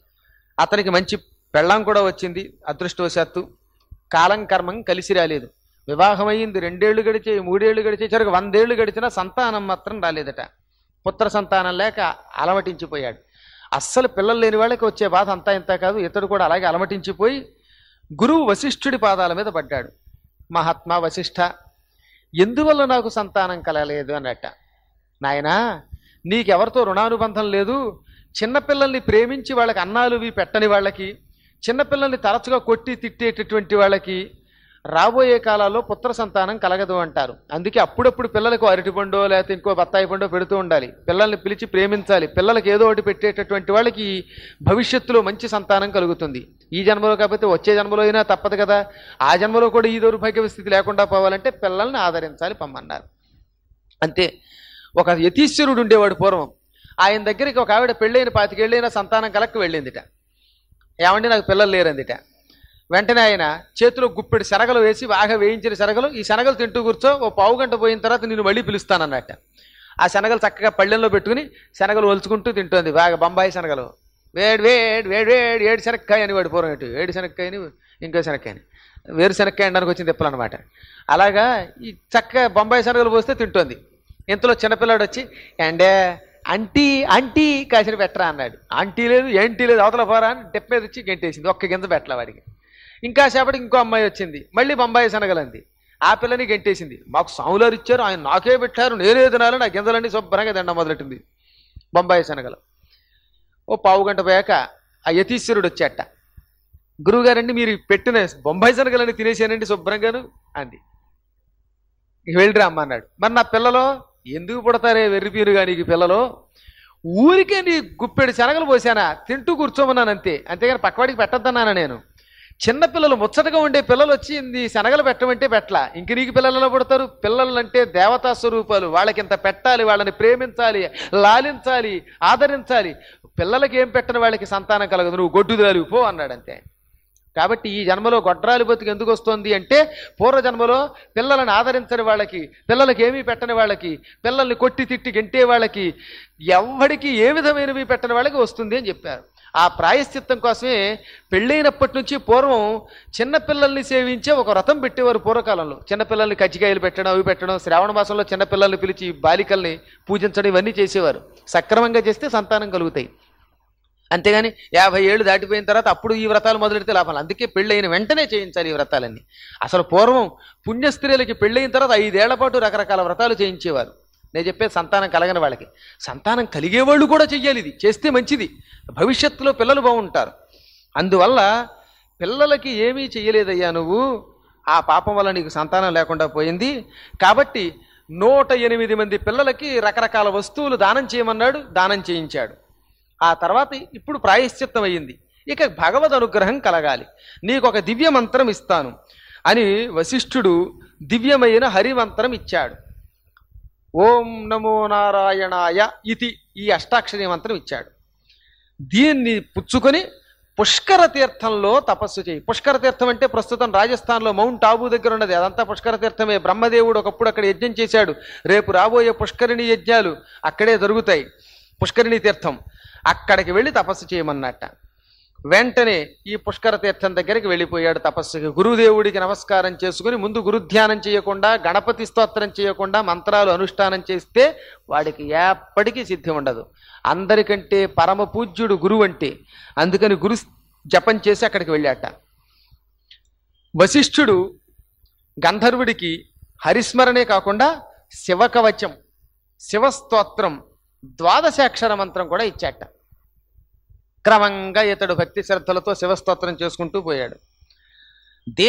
Speaker 3: అతనికి మంచి పెళ్ళాం కూడా వచ్చింది అదృష్టవశాత్తు కాలం కర్మం కలిసి రాలేదు వివాహం అయ్యింది రెండేళ్లు గడిచే మూడేళ్లు గడిచే చివరికి వందేళ్లు గడిచినా సంతానం మాత్రం రాలేదట పుత్ర సంతానం లేక అలమటించిపోయాడు అస్సలు పిల్లలు లేని వాళ్ళకి వచ్చే బాధ అంతా ఇంత కాదు ఇతడు కూడా అలాగే అలమటించిపోయి గురువు వశిష్ఠుడి పాదాల మీద పడ్డాడు మహాత్మా వశిష్ఠ ఎందువల్ల నాకు సంతానం కలగలేదు అన్నట్ట నాయనా నీకెవరితో రుణానుబంధం లేదు చిన్నపిల్లల్ని ప్రేమించి వాళ్ళకి అన్నాలు ఇవి పెట్టని వాళ్ళకి చిన్నపిల్లల్ని తరచుగా కొట్టి తిట్టేటటువంటి వాళ్ళకి రాబోయే కాలాల్లో పుత్ర సంతానం కలగదు అంటారు అందుకే అప్పుడప్పుడు పిల్లలకు అరటి పండో లేకపోతే ఇంకో బత్తాయి పండో పెడుతూ ఉండాలి పిల్లల్ని పిలిచి ప్రేమించాలి పిల్లలకి ఏదో ఒకటి పెట్టేటటువంటి వాళ్ళకి భవిష్యత్తులో మంచి సంతానం కలుగుతుంది ఈ జన్మలో కాకపోతే వచ్చే జన్మలో అయినా తప్పదు కదా ఆ జన్మలో కూడా ఈ దౌర్భాగ్య స్థితి లేకుండా పోవాలంటే పిల్లల్ని ఆదరించాలి పమ్మన్నారు అంతే ఒక యతీశ్వరుడు ఉండేవాడు పూర్వం ఆయన దగ్గరికి ఒక ఆవిడ పెళ్ళైన పాతికేళ్ళైన సంతానం కలక్క వెళ్ళిందిట ఏమండి నాకు పిల్లలు లేరందిట వెంటనే ఆయన చేతిలో గుప్పెడు శనగలు వేసి బాగా వేయించిన శనగలు ఈ శనగలు తింటూ కూర్చో ఓ పావు గంట పోయిన తర్వాత నేను మళ్ళీ పిలుస్తానన్నట్ట ఆ శనగలు చక్కగా పళ్ళెంలో పెట్టుకుని శనగలు ఒలుచుకుంటూ తింటోంది బాగా బొంబాయి శనగలు వేడి వేడి వేడి వేడి ఏడు శనక్కాయ అని వాడు పూర్వం ఇటు ఏడు శనక్కాయని ఇంకో శనక్కాయని వేరు శనక్కాయ అనడానికి వచ్చింది తిప్పలన్నమాట అలాగా ఈ చక్కగా బొంబాయి శనగలు పోస్తే తింటోంది ఇంతలో చిన్నపిల్లాడు వచ్చి అండే అంటీ అంటీ కాసిన పెట్టరా అన్నాడు ఆంటీ లేదు ఏంటీ లేదు అవతల పోరా అని డెప్ మీద వచ్చి గెంటేసింది ఒక్క గింజ పెట్టలే వాడికి ఇంకా సేపటికి ఇంకో అమ్మాయి వచ్చింది మళ్ళీ బొంబాయి శనగలంది ఆ పిల్లని గెంటేసింది మాకు సాములారు ఇచ్చారు ఆయన నాకే పెట్టారు నేనే తినాలని ఆ గింజలన్నీ శుభ్రంగా తినడం మొదలెట్టింది బొంబాయి శనగలు ఓ పావు గంట పోయాక ఆ యతీశ్వరుడు వచ్చాట గురువుగారండి మీరు పెట్టిన బొంబాయి శనగలని తినేసానండి శుభ్రంగాను అంది ఇక వెళ్ళిరా అమ్మ అన్నాడు మరి నా పిల్లలో ఎందుకు పుడతారే వెర్రిపీరుగా నీకు పిల్లలో ఊరికే నీ గుప్పెడు శనగలు పోసానా తింటూ కూర్చోమన్నాను అంతే అంతేగాని పక్కవాడికి పెట్టద్దన్నాను నేను చిన్న పిల్లలు ముచ్చటగా ఉండే పిల్లలు వచ్చి ఈ శనగలు పెట్టమంటే పెట్టలా ఇంక నీకు పిల్లలలో పుడతారు పిల్లలు అంటే దేవతా స్వరూపాలు వాళ్ళకి ఇంత పెట్టాలి వాళ్ళని ప్రేమించాలి లాలించాలి ఆదరించాలి పిల్లలకి ఏం పెట్టని వాళ్ళకి సంతానం కలగదు నువ్వు గొడ్డుదాలు పో అన్నాడు అంతే కాబట్టి ఈ జన్మలో గొడ్రాలి బతుకు ఎందుకు వస్తుంది అంటే పూర్వ జన్మలో పిల్లలను ఆదరించని వాళ్ళకి పిల్లలకి ఏమీ పెట్టని వాళ్ళకి పిల్లల్ని కొట్టి తిట్టి గెంటే వాళ్ళకి ఎవ్వడికి ఏ విధమైనవి పెట్టని వాళ్ళకి వస్తుంది అని చెప్పారు ఆ ప్రాయశ్చిత్తం కోసమే పెళ్ళైనప్పటి నుంచి పూర్వం చిన్నపిల్లల్ని సేవించే ఒక వ్రతం పెట్టేవారు పూర్వకాలంలో చిన్నపిల్లల్ని కజ్జికాయలు పెట్టడం అవి పెట్టడం శ్రావణ మాసంలో చిన్నపిల్లల్ని పిలిచి బాలికల్ని పూజించడం ఇవన్నీ చేసేవారు సక్రమంగా చేస్తే సంతానం కలుగుతాయి అంతేగాని యాభై ఏళ్ళు దాటిపోయిన తర్వాత అప్పుడు ఈ వ్రతాలు మొదలెడితే లాభాలు అందుకే పెళ్ళైన వెంటనే చేయించాలి ఈ వ్రతాలన్నీ అసలు పూర్వం పుణ్యస్త్రీలకి పెళ్ళైన తర్వాత ఐదేళ్ల పాటు రకరకాల వ్రతాలు చేయించేవారు నేను చెప్పేది సంతానం కలగని వాళ్ళకి సంతానం కలిగేవాళ్ళు కూడా చెయ్యాలి ఇది చేస్తే మంచిది భవిష్యత్తులో పిల్లలు బాగుంటారు అందువల్ల పిల్లలకి ఏమీ చెయ్యలేదయ్యా నువ్వు ఆ పాపం వల్ల నీకు సంతానం లేకుండా పోయింది కాబట్టి నూట ఎనిమిది మంది పిల్లలకి రకరకాల వస్తువులు దానం చేయమన్నాడు దానం చేయించాడు ఆ తర్వాత ఇప్పుడు ప్రాయశ్చిత్తం అయ్యింది ఇక భగవద్ అనుగ్రహం కలగాలి నీకు ఒక దివ్య మంత్రం ఇస్తాను అని వశిష్ఠుడు దివ్యమైన హరి మంత్రం ఇచ్చాడు ఓం నమో నారాయణాయ ఇది ఈ అష్టాక్షరి మంత్రం ఇచ్చాడు దీన్ని పుచ్చుకొని పుష్కర తీర్థంలో తపస్సు చేయి పుష్కర తీర్థం అంటే ప్రస్తుతం రాజస్థాన్లో మౌంట్ ఆబు దగ్గర ఉన్నది అదంతా పుష్కర తీర్థమే బ్రహ్మదేవుడు ఒకప్పుడు అక్కడ యజ్ఞం చేశాడు రేపు రాబోయే పుష్కరిణి యజ్ఞాలు అక్కడే జరుగుతాయి పుష్కరిణి తీర్థం అక్కడికి వెళ్ళి తపస్సు చేయమన్నట్ట వెంటనే ఈ పుష్కర తీర్థం దగ్గరికి వెళ్ళిపోయాడు తపస్సుకి గురుదేవుడికి నమస్కారం చేసుకుని ముందు గురుధ్యానం చేయకుండా గణపతి స్తోత్రం చేయకుండా మంత్రాలు అనుష్ఠానం చేస్తే వాడికి ఎప్పటికీ సిద్ధి ఉండదు అందరికంటే పరమ పూజ్యుడు గురువు అంటే అందుకని గురు జపం చేసి అక్కడికి వెళ్ళాట వశిష్ఠుడు గంధర్వుడికి హరిస్మరణే కాకుండా శివకవచం శివస్తోత్రం ద్వాదశాక్షర మంత్రం కూడా ఇచ్చాట క్రమంగా ఇతడు భక్తి శ్రద్ధలతో శివస్తోత్రం చేసుకుంటూ పోయాడు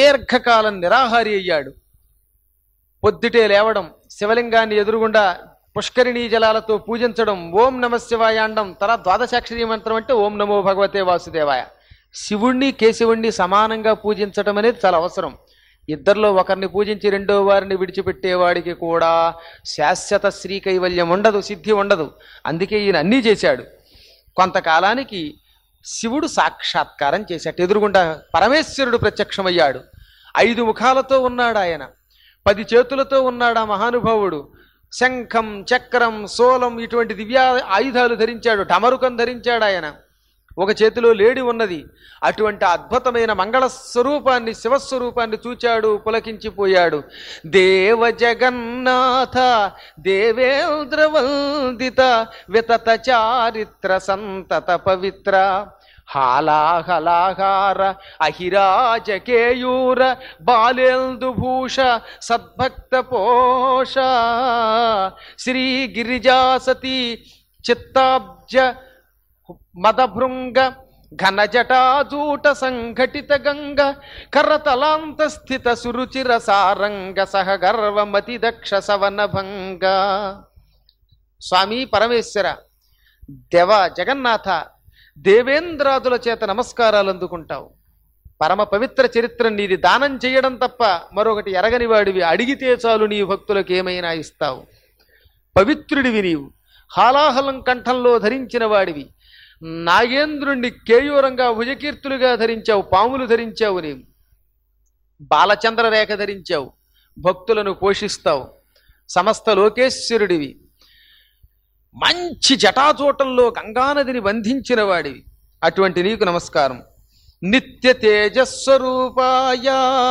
Speaker 3: దీర్ఘకాలం నిరాహారి అయ్యాడు పొద్దుటే లేవడం శివలింగాన్ని ఎదురుగుండా పుష్కరిణీ జలాలతో పూజించడం ఓం నమ శివాయ అండం తర్వాత ద్వాదశాక్షరి మంత్రం అంటే ఓం నమో భగవతే వాసుదేవాయ శివుణ్ణి కేశవుణ్ణి సమానంగా పూజించడం అనేది చాలా అవసరం ఇద్దరిలో ఒకరిని పూజించి రెండో వారిని విడిచిపెట్టేవాడికి కూడా శాశ్వత శ్రీ కైవల్యం ఉండదు సిద్ధి ఉండదు అందుకే ఈయన అన్నీ చేశాడు కొంతకాలానికి శివుడు సాక్షాత్కారం చేశాడు ఎదురుగుండా పరమేశ్వరుడు ప్రత్యక్షమయ్యాడు ఐదు ముఖాలతో ఉన్నాడు ఆయన పది చేతులతో ఉన్నాడు ఆ మహానుభావుడు శంఖం చక్రం సోలం ఇటువంటి దివ్య ఆయుధాలు ధరించాడు డమరుకం ధరించాడు ఆయన ఒక చేతిలో లేడి ఉన్నది అటువంటి అద్భుతమైన మంగళ స్వరూపాన్ని శివస్వరూపాన్ని చూచాడు పులకించిపోయాడు దేవ జగన్నాథ దేవేంద్ర వందిత వితత చారిత్ర సంతత పవిత్ర హాలాహలాహార అహిరాజ కేయూర బాలేందుభూష సద్భక్త పోష శ్రీ గిరిజాసతి చిత్తాబ్జ మదభృంగ ఘన జటాజూట సంఘటిత గంగ కరతలాంత స్థిత సురుచిర సారంగ సహ గర్వమతి దక్ష సవన భంగ స్వామి పరమేశ్వర దేవ జగన్నాథ దేవేంద్రాదుల చేత నమస్కారాలు అందుకుంటావు పరమ పవిత్ర చరిత్ర నీది దానం చేయడం తప్ప మరొకటి ఎరగని వాడివి అడిగితే చాలు నీ భక్తులకు ఏమైనా ఇస్తావు పవిత్రుడివి నీవు హాలాహలం కంఠంలో ధరించిన వాడివి నాగేంద్రుణ్ణి కేయూరంగా భుజకీర్తులుగా ధరించావు పాములు ధరించావు నీవు బాలచంద్ర రేఖ ధరించావు భక్తులను పోషిస్తావు సమస్త లోకేశ్వరుడివి మంచి జటాచూటంలో గంగానదిని బంధించిన వాడివి అటువంటి నీకు నమస్కారం నిత్య తేజస్వరూపాయ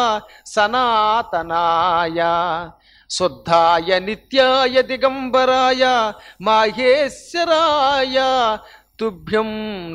Speaker 3: సనాతనాయ శుద్ధాయ నిత్యాయ దిగంబరాయ మాహేశ్వరాయ తుభ్యం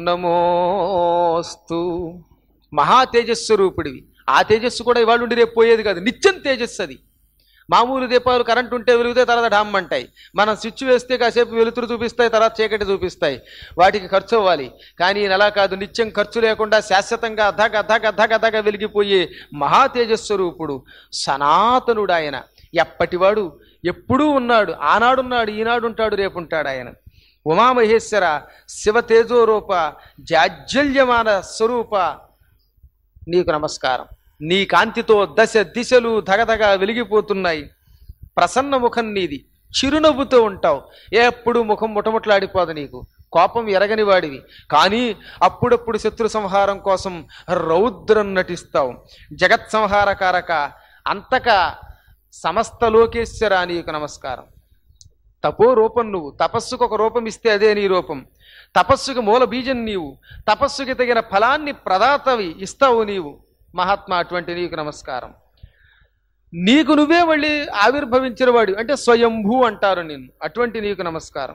Speaker 3: నమోస్తు మహా తేజస్వరూపుడివి ఆ తేజస్సు కూడా ఇవాళ ఉండి రేపు పోయేది కాదు నిత్యం తేజస్సు అది మామూలు దీపాలు కరెంట్ ఉంటే వెలుగుతాయి తర్వాత డామ్ అంటాయి మనం స్విచ్ వేస్తే కాసేపు వెలుతురు చూపిస్తాయి తర్వాత చీకటి చూపిస్తాయి వాటికి ఖర్చు అవ్వాలి కానీ ఈయన అలా కాదు నిత్యం ఖర్చు లేకుండా శాశ్వతంగా అధగ అధగ అధగ అధగ వెలిగిపోయే మహా తేజస్వరూపుడు సనాతనుడు ఆయన ఎప్పటివాడు ఎప్పుడూ ఉన్నాడు ఆనాడున్నాడు ఈనాడు ఉంటాడు రేపు ఉంటాడు ఆయన ఉమామహేశ్వర శివ తేజోరూప జాజ్జల్యమాన స్వరూప నీకు నమస్కారం నీ కాంతితో దశ దిశలు ధగధగ వెలిగిపోతున్నాయి ప్రసన్న ముఖం నీది చిరునవ్వుతో ఉంటావు ఎప్పుడు ముఖం ముటముట్లాడిపోదు నీకు కోపం ఎరగని వాడివి కానీ అప్పుడప్పుడు శత్రు సంహారం కోసం రౌద్రం నటిస్తావు జగత్ సంహారకారక అంతక సమస్త లోకేశ్వర నీకు నమస్కారం తపో రూపం నువ్వు తపస్సుకు ఒక రూపం ఇస్తే అదే నీ రూపం తపస్సుకి మూల బీజం నీవు తపస్సుకి తగిన ఫలాన్ని ప్రదాతవి ఇస్తావు నీవు మహాత్మా అటువంటి నీకు నమస్కారం నీకు నువ్వే మళ్ళీ ఆవిర్భవించిన వాడు అంటే స్వయంభూ అంటారు నిన్ను అటువంటి నీకు నమస్కారం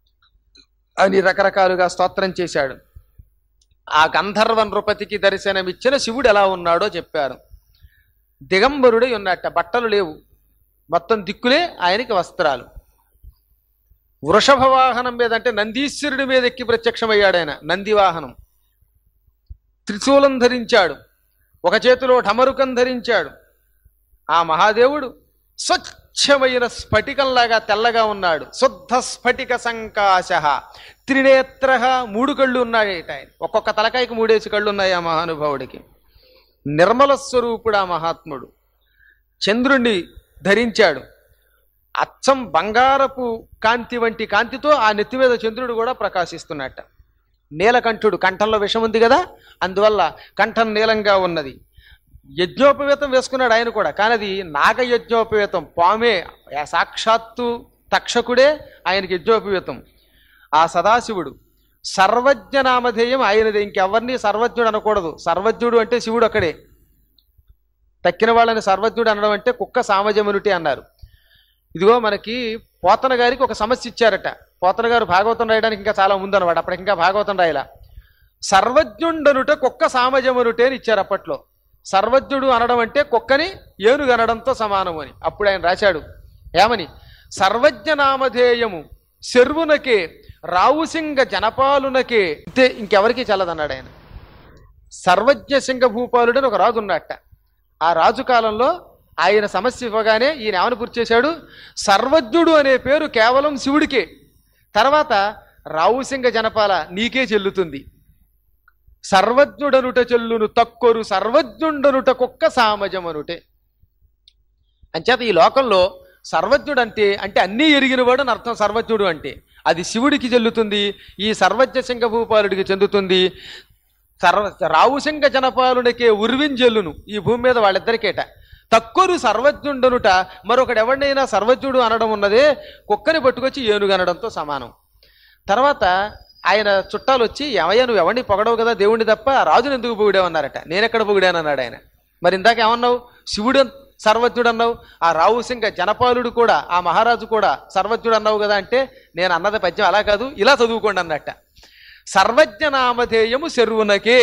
Speaker 3: అని రకరకాలుగా స్తోత్రం చేశాడు ఆ గంధర్వ నృపతికి దర్శనమిచ్చిన శివుడు ఎలా ఉన్నాడో చెప్పారు దిగంబరుడై ఉన్నట్ట బట్టలు లేవు మొత్తం దిక్కులే ఆయనకి వస్త్రాలు వృషభ వాహనం మీద అంటే నందీశ్వరుడి మీద ఎక్కి ప్రత్యక్షమయ్యాడు ఆయన నంది వాహనం త్రిశూలం ధరించాడు ఒక చేతిలో ఢమరుకం ధరించాడు ఆ మహాదేవుడు స్వచ్ఛమైన స్ఫటికంలాగా తెల్లగా ఉన్నాడు శుద్ధ స్ఫటిక సంకాశ త్రినేత్ర మూడు కళ్ళు ఉన్నాయట ఆయన ఒక్కొక్క తలకాయకి మూడేసి కళ్ళు ఉన్నాయి ఆ మహానుభావుడికి నిర్మల స్వరూపుడు ఆ మహాత్ముడు చంద్రుణ్ణి ధరించాడు అచ్చం బంగారపు కాంతి వంటి కాంతితో ఆ నెత్తి మీద చంద్రుడు కూడా ప్రకాశిస్తున్నట్ట నీలకంఠుడు కంఠంలో విషం ఉంది కదా అందువల్ల కంఠం నీలంగా ఉన్నది యజ్ఞోపవేతం వేసుకున్నాడు ఆయన కూడా కానీ అది నాగ యజ్ఞోపవేతం పామే ఆ సాక్షాత్తు తక్షకుడే ఆయనకి యజ్ఞోపవేతం ఆ సదాశివుడు సర్వజ్ఞ నామధేయం ఆయనది ఇంకెవరిని సర్వజ్ఞుడు అనకూడదు సర్వజ్ఞుడు అంటే శివుడు అక్కడే తక్కిన వాళ్ళని సర్వజ్ఞుడు అనడం అంటే కుక్క సామజమునుటి అన్నారు ఇదిగో మనకి పోతన గారికి ఒక సమస్య ఇచ్చారట పోతన గారు భాగవతం రాయడానికి ఇంకా చాలా ముందనమాట అప్పటికి ఇంకా భాగవతం రాయలా సర్వజ్ఞుండనుట కుక్క సామజమునుటే అని ఇచ్చారు అప్పట్లో సర్వజ్ఞుడు అనడం అంటే కుక్కని ఏనుగు అనడంతో సమానం అని అప్పుడు ఆయన రాశాడు ఏమని సర్వజ్ఞ నామధేయము శర్వునకే రావుసింగ జనపాలునకే ఇంతే ఇంకెవరికి చల్లదన్నాడు ఆయన సర్వజ్ఞ సింగ భూపాలుడని ఒక రాజు ఉన్నట్ట ఆ రాజు కాలంలో ఆయన సమస్య ఇవ్వగానే ఈయన ఏమని పూర్తి చేశాడు సర్వజ్ఞుడు అనే పేరు కేవలం శివుడికే తర్వాత రావుసింగ జనపాల నీకే చెల్లుతుంది సర్వజ్ఞుడనుట చెల్లును తక్కొరు సర్వజ్ఞుండనుట కుక్క సామజమనుటే అంచేత ఈ లోకంలో సర్వజ్ఞుడు అంటే అంటే అన్నీ ఎరిగినవాడు అని అర్థం సర్వజ్ఞుడు అంటే అది శివుడికి చెల్లుతుంది ఈ సర్వజ్ఞ సింగ భూపాలుడికి చెందుతుంది సర్వ రావుసింగ జనపాలునికే ఉర్వింజెల్లును ఈ భూమి మీద వాళ్ళిద్దరికేట తక్కువ సర్వజ్ఞుండనుట మరొకడు ఎవరినైనా సర్వజ్ఞుడు అనడం ఉన్నదే కుక్కని పట్టుకొచ్చి ఏనుగు అనడంతో సమానం తర్వాత ఆయన చుట్టాలు వచ్చి ఏమయ్యా నువ్వు ఎవరిని పొగడవు కదా దేవుణ్ణి తప్ప రాజుని ఎందుకు పొగిడావన్నారట నేనెక్కడ పొగిడాను అన్నాడు ఆయన మరి ఇందాక ఏమన్నావు శివుడు సర్వజ్ఞుడు అన్నావు ఆ రావు సింగ జనపాలుడు కూడా ఆ మహారాజు కూడా సర్వజ్ఞుడు అన్నావు కదా అంటే నేను అన్నది పద్యం అలా కాదు ఇలా చదువుకోండి అన్నట్ట సర్వజ్ఞ నామధేయము శరువునకే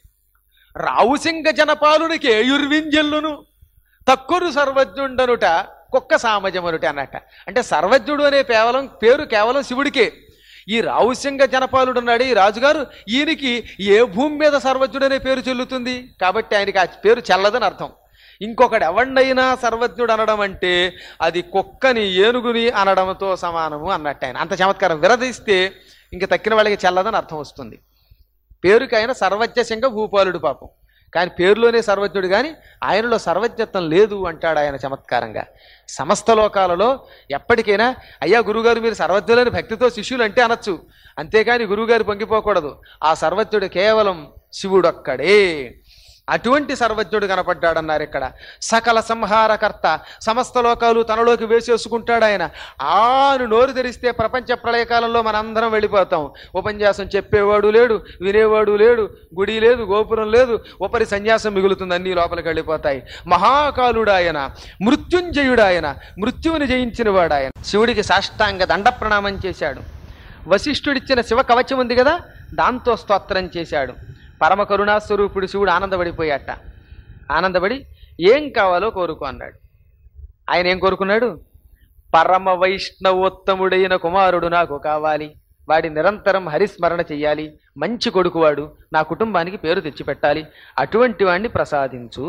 Speaker 3: రావుసింగ జనపాలునికి ఏయుర్వింజెల్లును తక్కువ సర్వజ్ఞుండనుట కుక్క సామజమనుట అన్నట్ట అంటే సర్వజ్ఞుడు అనే కేవలం పేరు కేవలం శివుడికే ఈ రావుసింగ జనపాలుడు ఉన్నాడు ఈ రాజుగారు ఈయనకి ఏ భూమి మీద సర్వజ్ఞుడు అనే పేరు చెల్లుతుంది కాబట్టి ఆయనకి ఆ పేరు చెల్లదని అర్థం ఇంకొకడు ఎవడినైనా సర్వజ్ఞుడు అనడం అంటే అది కుక్కని ఏనుగుని అనడంతో సమానము అన్నట్టు ఆయన అంత చమత్కారం విరదీస్తే ఇంక తక్కిన వాళ్ళకి చెల్లదని అర్థం వస్తుంది పేరుకి ఆయన సర్వజ్ఞ సింగ భూపాలుడు పాపం కానీ పేరులోనే సర్వజ్ఞుడు కానీ ఆయనలో సర్వజ్ఞత్వం లేదు అంటాడు ఆయన చమత్కారంగా సమస్త లోకాలలో ఎప్పటికైనా అయ్యా గురుగారు మీరు సర్వజ్ఞులని భక్తితో శిష్యులు అంటే అనొచ్చు అంతేకాని గురువుగారు పొంగిపోకూడదు ఆ సర్వజ్ఞుడు కేవలం శివుడొక్కడే అటువంటి సర్వజ్ఞుడు కనపడ్డాడన్నారు ఇక్కడ సకల సంహారకర్త సమస్త లోకాలు తనలోకి వేసేసుకుంటాడు ఆయన ఆను నోరు తెరిస్తే ప్రపంచ ప్రళయకాలంలో మనందరం వెళ్ళిపోతాం ఉపన్యాసం చెప్పేవాడు లేడు వినేవాడు లేడు గుడి లేదు గోపురం లేదు ఉపరి సన్యాసం మిగులుతుంది అన్ని లోపలికి వెళ్ళిపోతాయి మహాకాలుడు ఆయన మృత్యుంజయుడు ఆయన మృత్యువుని జయించినవాడు ఆయన శివుడికి సాష్టాంగ దండ ప్రణామం చేశాడు వశిష్ఠుడిచ్చిన శివ కవచం ఉంది కదా దాంతో స్తోత్రం చేశాడు పరమ కరుణాస్వరూపుడు శివుడు ఆనందపడిపోయాట ఆనందపడి ఏం కావాలో కోరుకో అన్నాడు ఆయన ఏం కోరుకున్నాడు పరమ వైష్ణవోత్తముడైన కుమారుడు నాకు కావాలి వాడి నిరంతరం హరిస్మరణ చెయ్యాలి మంచి కొడుకువాడు నా కుటుంబానికి పేరు తెచ్చిపెట్టాలి అటువంటి వాడిని ప్రసాదించు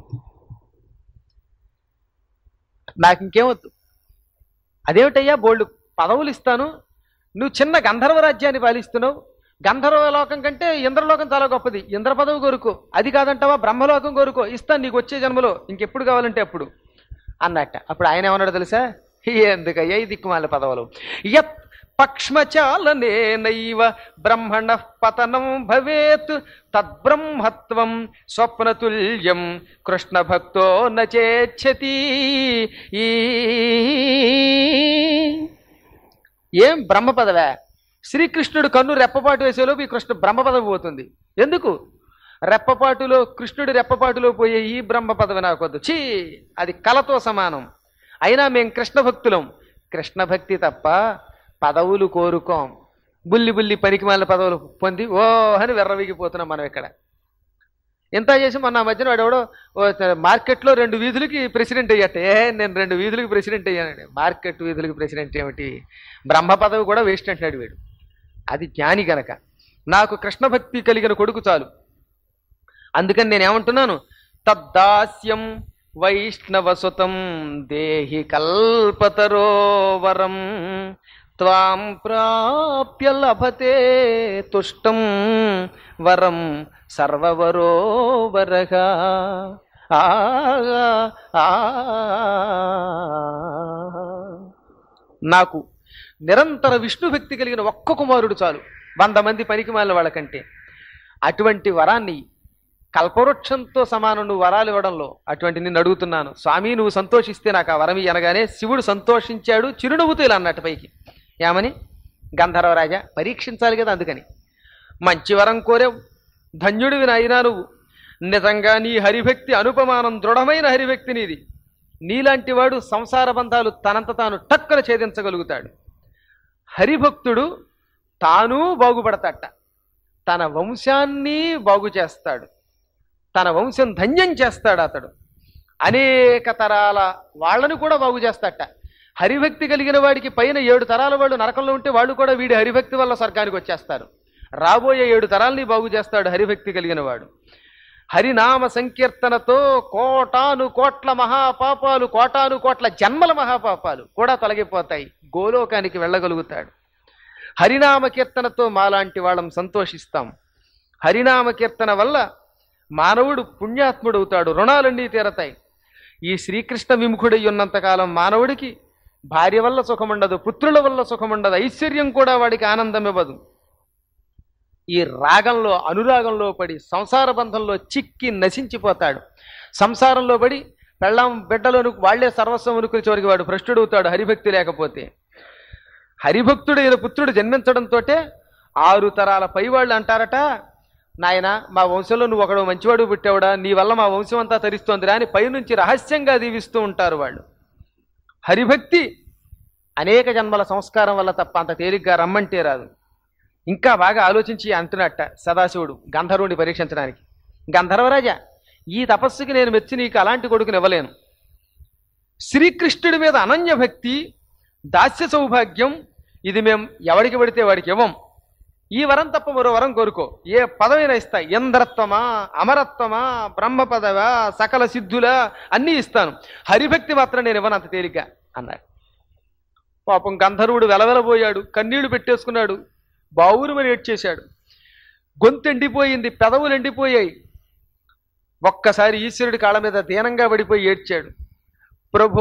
Speaker 3: నాకు ఇంకేమొద్దు అదేమిటయ్యా బోల్డ్ పదవులు ఇస్తాను నువ్వు చిన్న గంధర్వ రాజ్యాన్ని పాలిస్తున్నావు గంధర్వ లోకం కంటే ఇంద్రలోకం చాలా గొప్పది ఇంద్ర పదవి కోరుకో అది కాదంటావా బ్రహ్మలోకం కోరుకో ఇస్తాను నీకు వచ్చే జన్మలో ఇంకెప్పుడు కావాలంటే అప్పుడు అన్నట్ట అప్పుడు ఆయన ఏమన్నాడు తెలుసా ఎందుకయ్యా ఈ దిక్కుమాల పదవులు యత్ పక్ష్మచాలనేనైవ బ్రహ్మణ పతనం భవేత్ తద్బ్రహ్మత్వం స్వప్నతుల్యం కృష్ణ భక్తో నచేచ్చతి ఈ ఏం బ్రహ్మ పదవే శ్రీకృష్ణుడు కన్ను రెప్పపాటు వేసేలోపు ఈ కృష్ణ బ్రహ్మ పదవి పోతుంది ఎందుకు రెప్పపాటులో కృష్ణుడి రెప్పపాటులో పోయే ఈ బ్రహ్మ పదవి నాకొద్దు చీ అది కలతో సమానం అయినా మేం కృష్ణ భక్తులం కృష్ణ భక్తి తప్ప పదవులు కోరుకోం బుల్లి బుల్లి పనికిమాలిన పదవులు పొంది ఓ అని వెర్రవిగిపోతున్నాం మనం ఇక్కడ ఎంత చేసి మొన్న ఆ మధ్యన వాడెవడో ఓ త- మార్కెట్లో రెండు వీధులకి ప్రెసిడెంట్ అయ్యట ఏ నేను రెండు వీధులకి ప్రెసిడెంట్ అయ్యానండి మార్కెట్ వీధులకి ప్రెసిడెంట్ ఏమిటి బ్రహ్మ పదవి కూడా వేస్ట్ అంటున్నాడు వీడు అది జ్ఞాని గనక నాకు కృష్ణ భక్తి కలిగిన కొడుకు చాలు అందుకని నేను ఏమంటున్నాను తద్దాస్యం వైష్ణవసుతం దేహి కల్పతరోవరం త్వాం ప్రాప్య లభతే తుష్టం వరం సర్వవరోవరగా ఆ ఆ నాకు నిరంతర విష్ణు భక్తి కలిగిన ఒక్క కుమారుడు చాలు వంద మంది పనికి మాలిన వాళ్ళకంటే అటువంటి వరాన్ని కల్పవృక్షంతో సమానం నువ్వు వరాలు ఇవ్వడంలో అటువంటి నిన్ను అడుగుతున్నాను స్వామి నువ్వు సంతోషిస్తే నాకు ఆ వరం ఇయ్యి" అనగానే శివుడు సంతోషించాడు చిరునవ్వుతూ ఇలా అన్నట్టు పైకి ఏమని గంధర్వరాజా పరీక్షించాలి కదా అందుకని మంచి వరం కోరావు ధన్యుడివి నాయనా నువ్వు నిజంగా నీ హరిభక్తి అనుపమానం దృఢమైన హరిభక్తి నీది నీలాంటి వాడు సంసార బంధాలు తనంత తాను టక్కున ఛేదించగలుగుతాడు హరిభక్తుడు తాను బాగుపడతాట తన వంశాన్ని బాగు చేస్తాడు తన వంశం ధన్యం చేస్తాడు అతడు అనేక తరాల వాళ్ళని కూడా బాగు చేస్తాట హరిభక్తి కలిగిన వాడికి పైన ఏడు తరాల వాళ్ళు నరకంలో ఉంటే వాళ్ళు కూడా వీడి హరిభక్తి వల్ల స్వర్గానికి వచ్చేస్తారు రాబోయే ఏడు తరాల్ని బాగు చేస్తాడు హరిభక్తి కలిగిన వాడు హరినామ సంకీర్తనతో కోటాను కోట్ల మహాపాపాలు కోటాను కోట్ల జన్మల మహాపాపాలు కూడా తొలగిపోతాయి గోలోకానికి వెళ్ళగలుగుతాడు హరినామ కీర్తనతో మాలాంటి వాళ్ళం సంతోషిస్తాం హరినామ కీర్తన వల్ల మానవుడు పుణ్యాత్ముడవుతాడు రుణాలన్నీ తీరతాయి ఈ శ్రీకృష్ణ విముఖుడై ఉన్నంతకాలం మానవుడికి భార్య వల్ల సుఖముండదు పుత్రుల వల్ల సుఖముండదు ఐశ్వర్యం కూడా వాడికి ఆనందం ఇవ్వదు ఈ రాగంలో అనురాగంలో పడి సంసార బంధంలో చిక్కి నశించిపోతాడు సంసారంలో పడి పెళ్ళాం బిడ్డలోను వాళ్లే సర్వస్వం అనుకుని చివరికి వాడు భ్రష్టుడవుతాడు హరిభక్తి లేకపోతే హరిభక్తుడైన పుత్రుడు జన్మించడంతో ఆరు తరాల పైవాళ్ళు అంటారట నాయన మా వంశంలో నువ్వు ఒకడు మంచివాడు పుట్టావుడా నీ వల్ల మా వంశం అంతా తరిస్తోందిరా అని పైనుంచి రహస్యంగా దీవిస్తూ ఉంటారు వాళ్ళు హరిభక్తి అనేక జన్మల సంస్కారం వల్ల తప్ప అంత తేలిగ్గా రమ్మంటే రాదు ఇంకా బాగా ఆలోచించి అంటున్నట్ట సదాశివుడు గంధర్వుడిని పరీక్షించడానికి గంధర్వరాజా ఈ తపస్సుకి నేను మెచ్చి నీకు అలాంటి కొడుకుని ఇవ్వలేను శ్రీకృష్ణుడి మీద అనన్య భక్తి దాస్య సౌభాగ్యం ఇది మేం ఎవడికి పడితే వాడికి ఇవ్వం ఈ వరం తప్ప మరో వరం కోరుకో ఏ పదవైనా ఇస్తా ఇంద్రత్వమా అమరత్వమా బ్రహ్మ పదవా సకల సిద్ధులా అన్నీ ఇస్తాను హరిభక్తి మాత్రం నేను ఇవ్వను అంత తేలిక అన్నాడు పాపం గంధర్వుడు వెలవెలబోయాడు కన్నీళ్లు పెట్టేసుకున్నాడు బావురుమని ఏడ్చేశాడు గొంతు ఎండిపోయింది పెదవులు ఎండిపోయాయి ఒక్కసారి ఈశ్వరుడి కాళ్ళ మీద దీనంగా పడిపోయి ఏడ్చాడు ప్రభో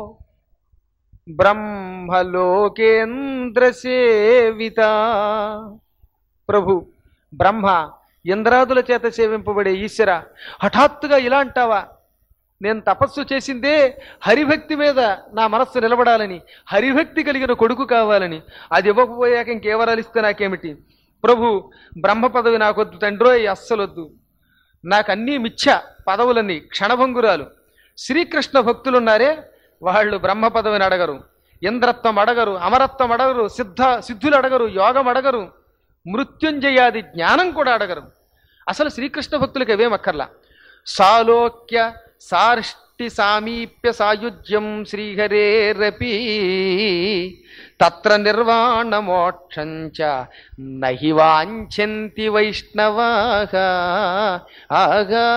Speaker 3: బ్రహ్మలోకేంద్ర సేవిత ప్రభు బ్రహ్మ ఇంద్రాదుల చేత సేవింపబడే ఈశ్వర హఠాత్తుగా ఇలా అంటావా నేను తపస్సు చేసిందే హరిభక్తి మీద నా మనస్సు నిలబడాలని హరిభక్తి కలిగిన కొడుకు కావాలని అది ఇవ్వకపోయాక ఇంకేవరాలు ఇస్తే నాకేమిటి ప్రభు బ్రహ్మ పదవి నాకొద్దు తండ్రోయ్ అస్సలొద్దు నాకు అన్నీ మిథ్య పదవులన్నీ క్షణభంగురాలు శ్రీకృష్ణ భక్తులున్నారే వాళ్ళు బ్రహ్మ పదవిని అడగరు ఇంద్రత్వం అడగరు అమరత్వం అడగరు సిద్ధ సిద్ధులు అడగరు యోగం అడగరు మృత్యుంజయాది జ్ఞానం కూడా అడగరు అసలు శ్రీకృష్ణ భక్తులకు అవేం అక్కర్లా సాలోక్య సార్ష్టి సామీప్య సాయుజ్యం శ్రీహరేరపి తత్ర నిర్వాణ మోక్షంచ నహి వాంఛంతి వైష్ణవాః ఆగా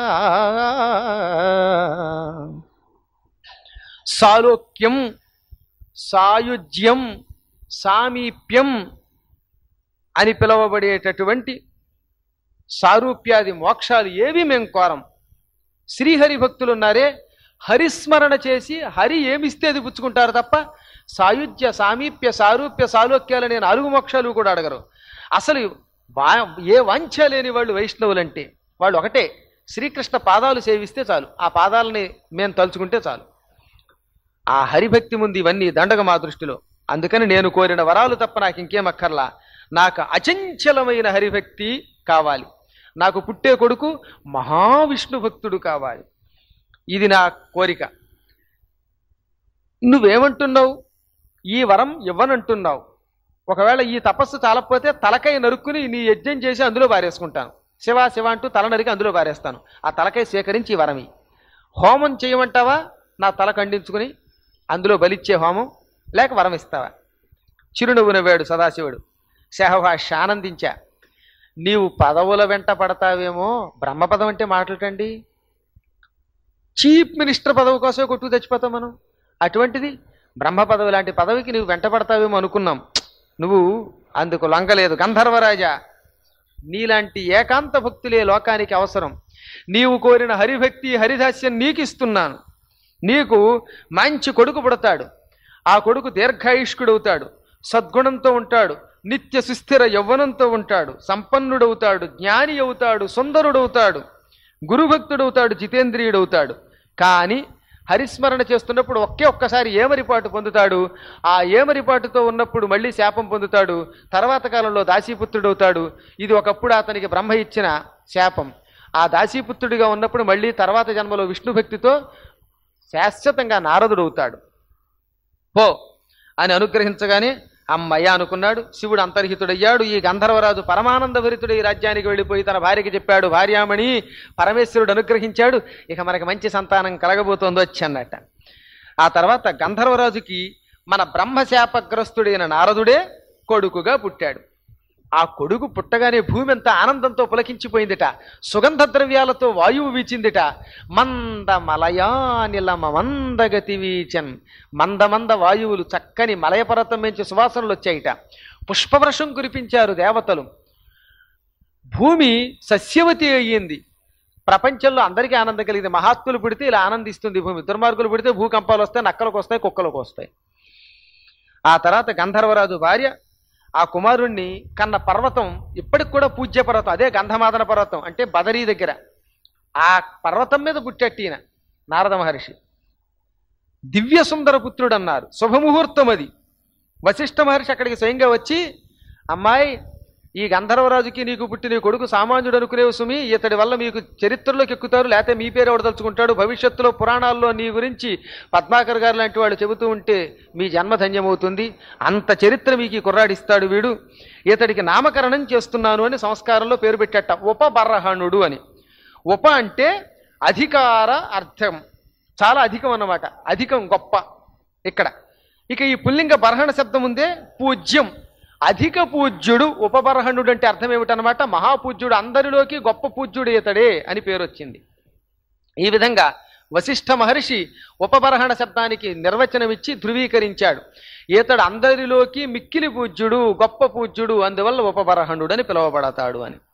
Speaker 3: సాలోక్యం సాయుజ్యం సామీప్యం అని పిలువబడేటటువంటి సారూప్యాది మోక్షాలు ఏవి మేము కోరం శ్రీహరి భక్తులు ఉన్నారే హరిస్మరణ చేసి హరి ఏమిస్తే అది పుచ్చుకుంటారు తప్ప సాయుధ్య సామీప్య సారూప్య సాలోక్యాలనే నాలుగు మోక్షాలు కూడా అడగరు అసలు వా ఏ వాంఛ లేని వాళ్ళు వైష్ణవులంటే వాళ్ళు ఒకటే శ్రీకృష్ణ పాదాలు సేవిస్తే చాలు ఆ పాదాలని మేము తలుచుకుంటే చాలు ఆ హరిభక్తి ముందు ఇవన్నీ దండగ మా దృష్టిలో అందుకని నేను కోరిన వరాలు తప్ప నాకు ఇంకేం అక్కర్లా నాకు అచంచలమైన హరిభక్తి కావాలి నాకు పుట్టే కొడుకు మహావిష్ణు భక్తుడు కావాలి ఇది నా కోరిక నువ్వేమంటున్నావు ఈ వరం ఇవ్వనంటున్నావు ఒకవేళ ఈ తపస్సు చాలకపోతే తలకాయ నరుక్కుని నీ యజ్ఞం చేసి అందులో పారేసుకుంటాను శివ శివ అంటూ తల నరికి అందులో పారేస్తాను ఆ తలకాయ సేకరించి ఈ వరమి హోమం చేయమంటావా నా తల ఖండించుకుని అందులో బలిచ్చే హోమం లేక వరం ఇస్తావా చిరునవ్వు నవ్వాడు సదాశివుడు శహభాష ఆనందించా నీవు పదవుల వెంట పడతావేమో బ్రహ్మపదం అంటే మాటలటండి చీఫ్ మినిస్టర్ పదవి కోసమే కొట్టుకు తెచ్చిపోతాం మనం అటువంటిది బ్రహ్మ పదవి లాంటి పదవికి నువ్వు వెంట పడతావేమో అనుకున్నాం నువ్వు అందుకు లొంగలేదు గంధర్వరాజా నీలాంటి ఏకాంత భక్తులే లోకానికి అవసరం నీవు కోరిన హరిభక్తి హరిదాస్యం నీకు ఇస్తున్నాను నీకు మంచి కొడుకు పుడతాడు ఆ కొడుకు దీర్ఘాయుష్కుడవుతాడు సద్గుణంతో ఉంటాడు నిత్య సుస్థిర యవ్వనంతో ఉంటాడు సంపన్నుడవుతాడు జ్ఞాని అవుతాడు సుందరుడవుతాడు గురుభక్తుడవుతాడు జితేంద్రియుడవుతాడు కానీ హరిస్మరణ చేస్తున్నప్పుడు ఒకే ఒక్కసారి ఏమరిపాటు పొందుతాడు ఆ ఏమరిపాటుతో ఉన్నప్పుడు మళ్ళీ శాపం పొందుతాడు తర్వాత కాలంలో దాసీపుత్రుడవుతాడు ఇది ఒకప్పుడు అతనికి బ్రహ్మ ఇచ్చిన శాపం ఆ దాసీపుత్రుడిగా ఉన్నప్పుడు మళ్ళీ తర్వాత జన్మలో విష్ణు భక్తితో శాశ్వతంగా నారదుడవుతాడు పో అని అనుగ్రహించగానే అమ్మయ్య అనుకున్నాడు శివుడు అంతర్హితుడయ్యాడు ఈ గంధర్వరాజు పరమానంద భరితుడు ఈ రాజ్యానికి వెళ్ళిపోయి తన భార్యకి చెప్పాడు భార్యామణి పరమేశ్వరుడు అనుగ్రహించాడు ఇక మనకి మంచి సంతానం కలగబోతోంది వచ్చి అన్నట్ట ఆ తర్వాత గంధర్వరాజుకి మన బ్రహ్మశాపగ్రస్తుడైన నారదుడే కొడుకుగా పుట్టాడు ఆ కొడుకు పుట్టగానే భూమి అంతా ఆనందంతో పులకించిపోయిందిట సుగంధ ద్రవ్యాలతో వాయువు వీచిందిట మంద మలయానిలమ మందగతి వీచన్ మంద మంద వాయువులు చక్కని మలయపర్వతం నుంచి సువాసనలు వచ్చాయిట పుష్పవర్షం కురిపించారు దేవతలు భూమి సస్యవతి అయ్యింది ప్రపంచంలో అందరికీ ఆనందం కలిగింది మహాత్ములు పుడితే ఇలా ఆనందిస్తుంది భూమి దుర్మార్గులు పుడితే భూకంపాలు వస్తాయి నక్కలకు వస్తాయి కుక్కలకు వస్తాయి ఆ తర్వాత గంధర్వరాజు భార్య ఆ కుమారుణ్ణి కన్న పర్వతం ఇప్పటికి కూడా పూజ్య పర్వతం అదే గంధమాదన పర్వతం అంటే బదరీ దగ్గర ఆ పర్వతం మీద పుట్టెట్టు ఈయన నారద మహర్షి దివ్య సుందర పుత్రుడు అన్నారు శుభముహూర్తం అది వశిష్ఠ మహర్షి అక్కడికి స్వయంగా వచ్చి అమ్మాయి ఈ గంధర్వరాజుకి నీకు పుట్టిన ఈ కొడుకు సామాన్యుడు అనుకునేవు సుమి ఇతడి వల్ల మీకు చరిత్రలోకి ఎక్కుతారు లేకపోతే మీ పేరు ఎవడదలుచుకుంటాడు భవిష్యత్తులో పురాణాల్లో నీ గురించి పద్మాకర్ గారు లాంటి వాళ్ళు చెబుతూ ఉంటే మీ జన్మ ధన్యమవుతుంది అంత చరిత్ర మీకు ఈ కుర్రాడిస్తాడు వీడు ఇతడికి నామకరణం చేస్తున్నాను అని సంస్కారంలో పేరు పెట్టట ఉపబర్హణుడు అని ఉప అంటే అధికార అర్థం చాలా అధికం అన్నమాట అధికం గొప్ప ఇక్కడ ఇక ఈ పుల్లింగ బర్హణ శబ్దం ఉందే పూజ్యం అధిక పూజ్యుడు ఉపబర్హణుడు అంటే అర్థం ఏమిటనమాట మహాపూజ్యుడు అందరిలోకి గొప్ప పూజ్యుడు ఇతడే అని పేరు వచ్చింది ఈ విధంగా వశిష్ఠ మహర్షి ఉపబర్హణ శబ్దానికి నిర్వచనం ఇచ్చి ధృవీకరించాడు ఇతడు అందరిలోకి మిక్కిలి పూజ్యుడు గొప్ప పూజ్యుడు అందువల్ల ఉపబర్హణుడు అని పిలువబడతాడు అని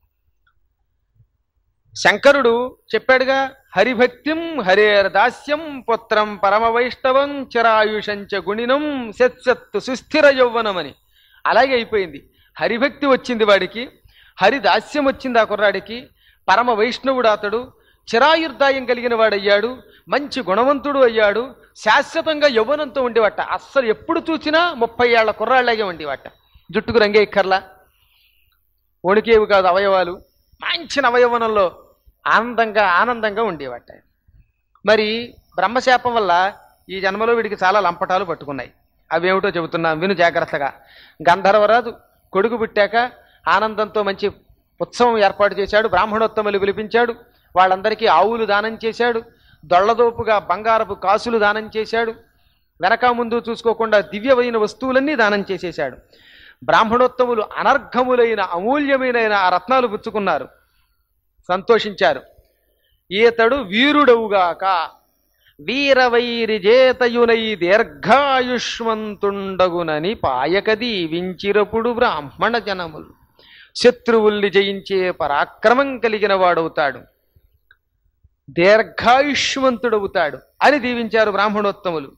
Speaker 3: శంకరుడు చెప్పాడుగా హరిభక్తిం హరేర్దాస్యం పుత్రం పరమవైష్ణవం చిరాయుషంచ గుణినం శత్సత్తు సుస్థిర యౌవనమని అలాగే అయిపోయింది హరిభక్తి వచ్చింది వాడికి హరిదాస్యం వచ్చింది ఆ కుర్రాడికి పరమ వైష్ణవుడు అతడు చిరాయుర్దాయం కలిగిన వాడయ్యాడు మంచి గుణవంతుడు అయ్యాడు శాశ్వతంగా యవ్వనంతో ఉండేవట అస్సలు ఎప్పుడు చూసినా ముప్పై ఏళ్ల కుర్రాళ్ళగే ఉండేవట జుట్టుకు రంగే ఇక్కర్లా వణికేవి కాదు అవయవాలు మంచి నవయవనంలో ఆనందంగా ఆనందంగా ఉండేవట మరి బ్రహ్మశాపం వల్ల ఈ జన్మలో వీడికి చాలా లంపటాలు పట్టుకున్నాయి అవేమిటో చెబుతున్నాం విను జాగ్రత్తగా గంధర్వరాజు కొడుకు పుట్టాక ఆనందంతో మంచి ఉత్సవం ఏర్పాటు చేశాడు బ్రాహ్మణోత్తములు పిలిపించాడు వాళ్ళందరికీ ఆవులు దానం చేశాడు దొళ్లదోపుగా బంగారపు కాసులు దానం చేశాడు వెనక ముందు చూసుకోకుండా దివ్యమైన వస్తువులన్నీ దానం చేసేశాడు బ్రాహ్మణోత్తములు అనర్ఘములైన అమూల్యమైన ఆ రత్నాలు పుచ్చుకున్నారు సంతోషించారు ఈతడు వీరుడవుగాక వీరవైరి జేతయునై దీర్ఘాయుష్మంతుండగునని పాయక దీవించిరపుడు బ్రాహ్మణ జనములు శత్రువుల్ని జయించే పరాక్రమం కలిగిన వాడవుతాడు దీర్ఘాయుష్మంతుడవుతాడు అని దీవించారు బ్రాహ్మణోత్తములు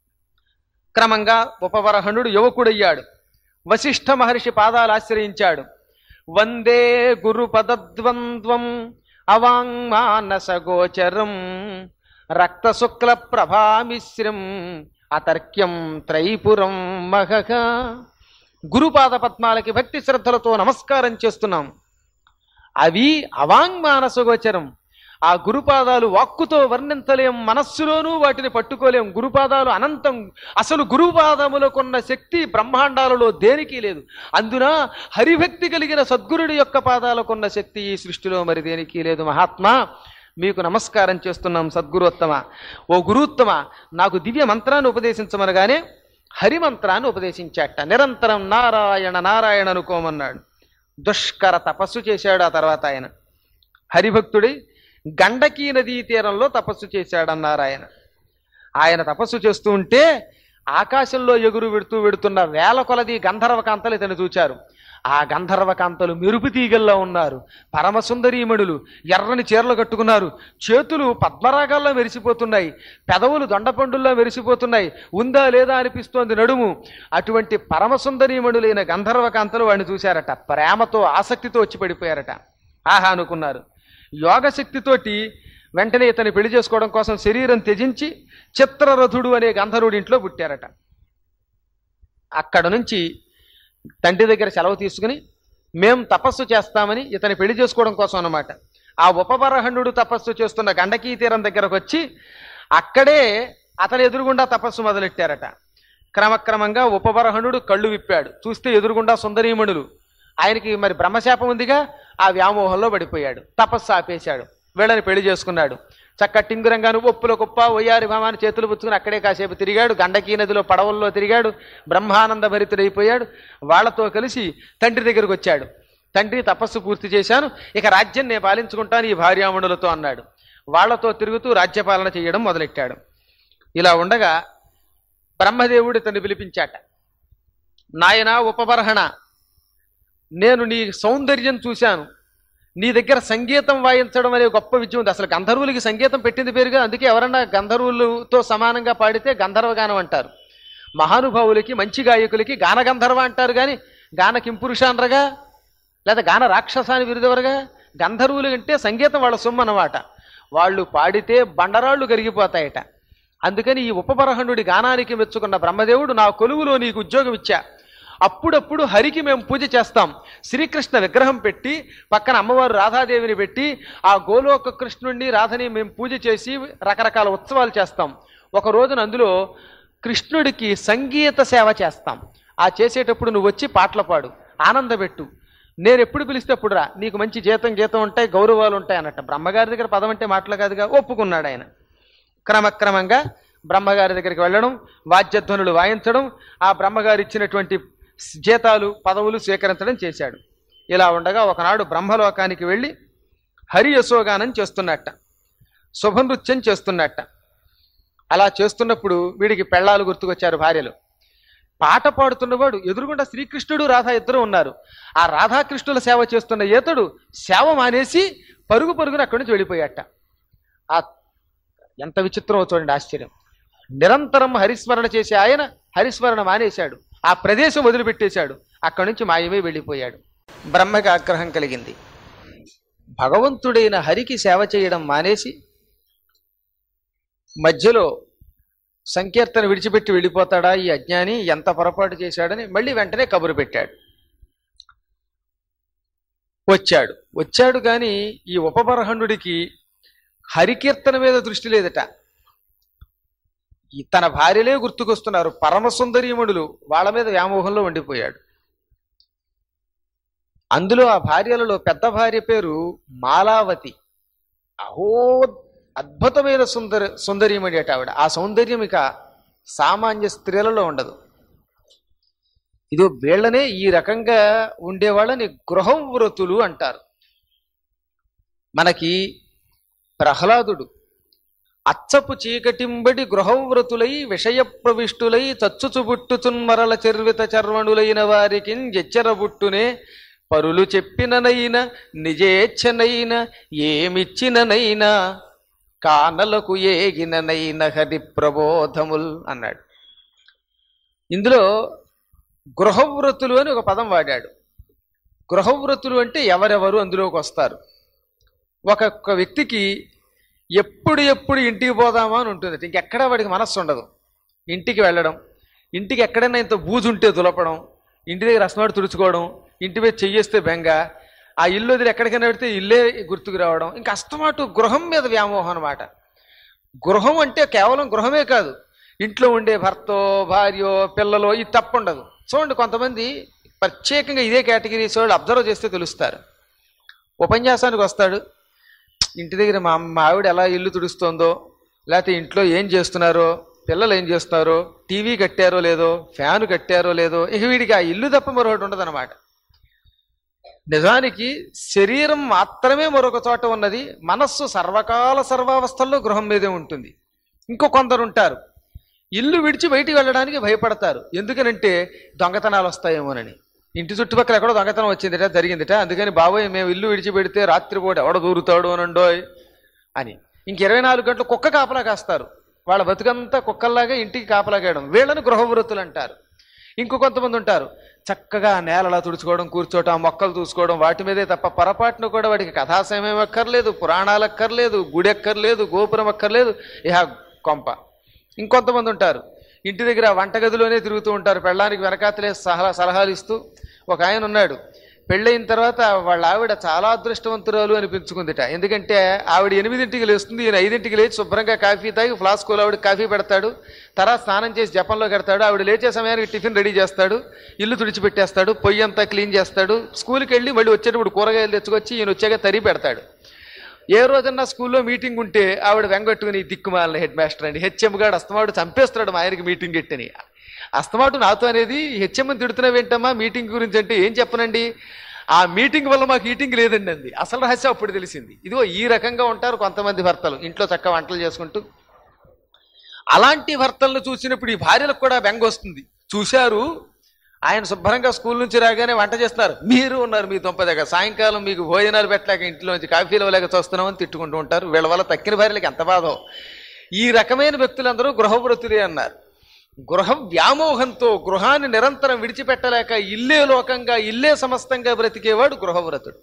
Speaker 3: క్రమంగా ఉపవరహణుడు యువకుడయ్యాడు వశిష్ఠ మహర్షి పాదాలు ఆశ్రయించాడు వందే గురు పదద్వంద్వం అవాంగ్మానస గోచరం రక్త శుక్ల ప్రభామిశ్రం అతర్క్యం త్రైపురం మహక గురుపాద పద్మాలకి భక్తి శ్రద్ధలతో నమస్కారం చేస్తున్నాం అవి అవాంగ్మానస గోచరం ఆ గురుపాదాలు వాక్కుతో వర్ణించలేం మనస్సులోనూ వాటిని పట్టుకోలేం గురుపాదాలు అనంతం అసలు గురుపాదములకున్న శక్తి బ్రహ్మాండాలలో దేనికి లేదు అందున హరిభక్తి కలిగిన సద్గురుడి యొక్క పాదాలకున్న శక్తి ఈ సృష్టిలో మరి దేనికి లేదు మహాత్మా మీకు నమస్కారం చేస్తున్నాం సద్గురుత్తమ ఓ గురుత్తమ నాకు దివ్య మంత్రాన్ని ఉపదేశించమనగానే హరిమంత్రాన్ని ఉపదేశించాట నిరంతరం నారాయణ నారాయణ అనుకోమన్నాడు దుష్కర తపస్సు చేశాడు ఆ తర్వాత ఆయన హరిభక్తుడి గండకీ నదీ తీరంలో తపస్సు చేశాడన్నారు ఆయన ఆయన తపస్సు చేస్తూ ఉంటే ఆకాశంలో ఎగురు వెడుతూ వెడుతున్న వేల కొలది గంధర్వ కాంతలు ఇతను చూచారు ఆ గంధర్వ కాంతలు మెరుపు తీగల్లో ఉన్నారు పరమ సుందరీమణులు ఎర్రని చీరలు కట్టుకున్నారు చేతులు పద్మరాగాల్లో మెరిసిపోతున్నాయి పెదవులు దొండపండుల్లో మెరిసిపోతున్నాయి ఉందా లేదా అనిపిస్తోంది నడుము అటువంటి పరమ సుందరీమణులైన గంధర్వ కాంతలు వాడిని చూశారట ప్రేమతో ఆసక్తితో వచ్చి పడిపోయారట ఆహా అనుకున్నారు యోగశక్తితోటి వెంటనే ఇతని పెళ్లి చేసుకోవడం కోసం శరీరం త్యజించి చిత్రరథుడు అనే గంధర్వుడి ఇంట్లో పుట్టారట అక్కడ నుంచి తండ్రి దగ్గర సెలవు తీసుకుని మేం తపస్సు చేస్తామని ఇతని పెళ్లి చేసుకోవడం కోసం అన్నమాట ఆ ఉపబరహణుడు తపస్సు చేస్తున్న గండకీ తీరం దగ్గరకు వచ్చి అక్కడే అతని ఎదురుగుండా తపస్సు మొదలెట్టారట క్రమక్రమంగా ఉపబరహణుడు కళ్ళు విప్పాడు చూస్తే ఎదురుగుండా సుందరీమణులు ఆయనకి మరి బ్రహ్మశాపం ఉందిగా ఆ వ్యామోహంలో పడిపోయాడు తపస్సు ఆపేశాడు వీళ్ళని పెళ్లి చేసుకున్నాడు చక్క టింగురంగాను ఒప్పుల కుప్ప ఒయ్యారి భామాన్ని చేతులు పుచ్చుకుని అక్కడే కాసేపు తిరిగాడు గండకీ నదిలో పడవల్లో తిరిగాడు బ్రహ్మానంద భరితుడైపోయాడు వాళ్ళతో కలిసి తండ్రి దగ్గరకు వచ్చాడు తండ్రి తపస్సు పూర్తి చేశాను ఇక రాజ్యం నేను పాలించుకుంటాను ఈ భార్యామణులతో అన్నాడు వాళ్ళతో తిరుగుతూ రాజ్యపాలన చేయడం మొదలెట్టాడు ఇలా ఉండగా బ్రహ్మదేవుడు ఇతన్ని పిలిపించాట నాయనా ఉపబర్హణ నేను నీ సౌందర్యం చూశాను నీ దగ్గర సంగీతం వాయించడం అనే గొప్ప విద్య ఉంది అసలు గంధర్వులకి సంగీతం పెట్టింది పేరుగా అందుకే ఎవరన్నా గంధర్వులతో సమానంగా పాడితే గంధర్వగానం అంటారు మహానుభావులకి మంచి గాయకులకి గాన గంధర్వ అంటారు కానీ గాన కింపురుష అనరగా లేదా గాన రాక్షసాని విరుదెవరుగా గంధర్వులు అంటే సంగీతం వాళ్ళ సొమ్ము అన్నమాట వాళ్ళు పాడితే బండరాళ్ళు కరిగిపోతాయట అందుకని ఈ ఉపబరహణుడి గానానికి మెచ్చుకున్న బ్రహ్మదేవుడు నా కొలువులో నీకు ఉద్యోగం ఇచ్చా అప్పుడప్పుడు హరికి మేము పూజ చేస్తాం శ్రీకృష్ణ విగ్రహం పెట్టి పక్కన అమ్మవారు రాధాదేవిని పెట్టి ఆ గోలోక కృష్ణుడిని రాధని మేము పూజ చేసి రకరకాల ఉత్సవాలు చేస్తాం ఒక రోజున అందులో కృష్ణుడికి సంగీత సేవ చేస్తాం ఆ చేసేటప్పుడు నువ్వు వచ్చి పాటలు పాడు ఆనందపెట్టు నేను ఎప్పుడు పిలిస్తే అప్పుడు రా నీకు మంచి జీతం గీతం ఉంటాయి గౌరవాలు ఉంటాయి అన్నట్టు బ్రహ్మగారి దగ్గర పదం అంటే మాటలు కాదుగా ఒప్పుకున్నాడు ఆయన క్రమక్రమంగా బ్రహ్మగారి దగ్గరికి వెళ్ళడం వాద్యధ్వనులు వాయించడం ఆ బ్రహ్మగారు ఇచ్చినటువంటి జీతాలు పదవులు స్వీకరించడం చేశాడు ఇలా ఉండగా ఒకనాడు బ్రహ్మలోకానికి వెళ్ళి హరి యశోగానం చేస్తున్నట్ట శుభనృత్యం చేస్తున్నట్ట అలా చేస్తున్నప్పుడు వీడికి పెళ్ళాలు గుర్తుకొచ్చారు భార్యలు పాట పాడుతున్నవాడు ఎదురుగుండా శ్రీకృష్ణుడు రాధా ఇద్దరు ఉన్నారు ఆ రాధాకృష్ణుల సేవ చేస్తున్న ఈతడు సేవ మానేసి పరుగు పరుగున అక్కడి నుంచి వెళ్ళిపోయాట ఆ ఎంత విచిత్రమో చూడండి ఆశ్చర్యం నిరంతరం హరిస్మరణ చేసే ఆయన హరిస్మరణ మానేశాడు ఆ ప్రదేశం వదిలిపెట్టేశాడు అక్కడి నుంచి మాయమే వెళ్ళిపోయాడు బ్రహ్మకి ఆగ్రహం కలిగింది భగవంతుడైన హరికి సేవ చేయడం మానేసి మధ్యలో సంకీర్తన విడిచిపెట్టి వెళ్ళిపోతాడా ఈ అజ్ఞాని ఎంత పొరపాటు చేశాడని మళ్ళీ వెంటనే కబురు పెట్టాడు వచ్చాడు వచ్చాడు కానీ ఈ ఉపబరహణుడికి హరికీర్తన మీద దృష్టి లేదట ఈ తన భార్యలే గుర్తుకొస్తున్నారు పరమ సుందరీమణులు వాళ్ళ మీద వ్యామోహంలో ఉండిపోయాడు అందులో ఆ భార్యలలో పెద్ద భార్య పేరు మాలావతి అహో అద్భుతమైన సుందర సుందరీమణి అట ఆవిడ ఆ సౌందర్యం ఇక సామాన్య స్త్రీలలో ఉండదు ఇదో వీళ్ళనే ఈ రకంగా ఉండేవాళ్ళని గృహవ్రతులు అంటారు మనకి ప్రహ్లాదుడు అచ్చపు చీకటింబడి గృహవ్రతులై విషయ ప్రవిష్టులై చచ్చుచుబుట్టుచున్మరల చర్విత చర్వణులైన వారికి ఎచ్చరబుట్టునే పరులు చెప్పిననైన నిజేచ్ఛనైన ఏమిచ్చిననైనా కానలకు ఏగిననైన హరి ప్రబోధముల్ అన్నాడు ఇందులో గృహవ్రతులు అని ఒక పదం వాడాడు గృహవ్రతులు అంటే ఎవరెవరు అందులోకి వస్తారు ఒక్కొక్క వ్యక్తికి ఎప్పుడు ఎప్పుడు ఇంటికి పోదామా అని ఉంటుంది ఇంకెక్కడా వాడికి మనస్సు ఉండదు ఇంటికి వెళ్ళడం ఇంటికి ఎక్కడైనా ఇంత బూజు ఉంటే దులపడం ఇంటి దగ్గర రసనాడు తుడుచుకోవడం ఇంటి మీద చెయ్యేస్తే బెంగ ఆ ఇల్లు వదిలి ఎక్కడికైనా పెడితే ఇల్లే గుర్తుకు రావడం ఇంకా అస్తమాటు గృహం మీద వ్యామోహం అనమాట గృహం అంటే కేవలం గృహమే కాదు ఇంట్లో ఉండే భర్తో భార్యో పిల్లలో ఇది తప్పుండదు చూడండి కొంతమంది ప్రత్యేకంగా ఇదే కేటగిరీస్ వాళ్ళు అబ్జర్వ్ చేస్తే తెలుస్తారు ఉపన్యాసానికి వస్తాడు ఇంటి దగ్గర మా మా ఆవిడ ఎలా ఇల్లు తుడుస్తోందో లేకపోతే ఇంట్లో ఏం చేస్తున్నారో పిల్లలు ఏం చేస్తున్నారో టీవీ కట్టారో లేదో ఫ్యాన్ కట్టారో లేదో ఇక వీడికి ఆ ఇల్లు తప్ప మరొకటి ఉండదన్నమాట నిజానికి శరీరం మాత్రమే మరొక చోట ఉన్నది మనస్సు సర్వకాల సర్వావస్థల్లో గృహం మీదే ఉంటుంది ఇంకో కొందరు ఉంటారు ఇల్లు విడిచి బయటికి వెళ్ళడానికి భయపడతారు ఎందుకనంటే దొంగతనాలు వస్తాయేమోనని ఇంటి చుట్టుపక్కల ఎక్కడో దొంగతనం వచ్చిందిట జరిగిందిట అందుకని బాబోయ్ మేము ఇల్లు విడిచిపెడితే రాత్రిపూట ఎవడ దూరుతాడు అనండోయ్ అని ఇంక ఇరవై నాలుగు గంటలు కుక్క కాపలా కాస్తారు వాళ్ళ బతుకంతా కుక్కల్లాగా ఇంటికి కాపలా కాయడం వీళ్ళని గృహవృత్తులు అంటారు ఇంకో కొంతమంది ఉంటారు చక్కగా నేలలా తుడుచుకోవడం కూర్చోవడం ఆ మొక్కలు చూసుకోవడం వాటి మీదే తప్ప పొరపాటును కూడా వాడికి కథాశయం అక్కర్లేదు పురాణాలు అక్కర్లేదు గుడి అక్కర్లేదు గోపురం అక్కర్లేదు ఇహ కొంప ఇంకొంతమంది ఉంటారు ఇంటి దగ్గర వంటగదిలోనే తిరుగుతూ ఉంటారు పెళ్ళానికి వెనకాతలే సలహా సలహాలు ఇస్తూ ఒక ఆయన ఉన్నాడు పెళ్ళయిన తర్వాత వాళ్ళ ఆవిడ చాలా అదృష్టవంతురాలు అనిపించుకుందిట ఎందుకంటే ఆవిడ ఎనిమిదింటికి లేస్తుంది ఈయన ఐదింటికి లేచి శుభ్రంగా కాఫీ తాగి ఫ్లాస్కోలో ఆవిడ కాఫీ పెడతాడు తర్వాత స్నానం చేసి జపంలో కడతాడు ఆవిడ లేచే సమయానికి టిఫిన్ రెడీ చేస్తాడు ఇల్లు తుడిచిపెట్టేస్తాడు పొయ్యి అంతా క్లీన్ చేస్తాడు స్కూల్కి వెళ్ళి మళ్ళీ వచ్చేటప్పుడు కూరగాయలు తెచ్చుకొచ్చి ఈయన వచ్చాక తరి పెడతాడు ఏ రోజన్నా స్కూల్లో మీటింగ్ ఉంటే ఆవిడ వెంగట్టుకుని దిక్కుమాలిన హెడ్ మాస్టర్ అండి హెచ్ఎం గాడు అస్తమాడు చంపేస్తున్నాడు మా ఆయనకి మీటింగ్ ఎట్టని అస్తమాటు నాతో అనేది హెచ్ఎం తిడుతున్నావేంటమ్మా మీటింగ్ గురించి అంటే ఏం చెప్పనండి ఆ మీటింగ్ వల్ల మాకు ఈటింగ్ లేదండి అంది అసలు రహస్యం అప్పుడు తెలిసింది ఇదిగో ఈ రకంగా ఉంటారు కొంతమంది భర్తలు ఇంట్లో చక్కగా వంటలు చేసుకుంటూ అలాంటి భర్తలను చూసినప్పుడు ఈ భార్యలకు కూడా బెంగ వస్తుంది చూశారు ఆయన శుభ్రంగా స్కూల్ నుంచి రాగానే వంట చేస్తున్నారు మీరు ఉన్నారు మీ దుంప దగ్గర సాయంకాలం మీకు భోజనాలు పెట్టలేక ఇంట్లోంచి కాఫీలు ఇవ్వలేక చూస్తున్నామని తిట్టుకుంటూ ఉంటారు వీళ్ళ వల్ల తక్కిన భార్యలకు ఎంత బాధో ఈ రకమైన వ్యక్తులందరూ గృహవృతులే అన్నారు గృహ వ్యామోహంతో గృహాన్ని నిరంతరం విడిచిపెట్టలేక ఇల్లే లోకంగా ఇల్లే సమస్తంగా బ్రతికేవాడు గృహవ్రతుడు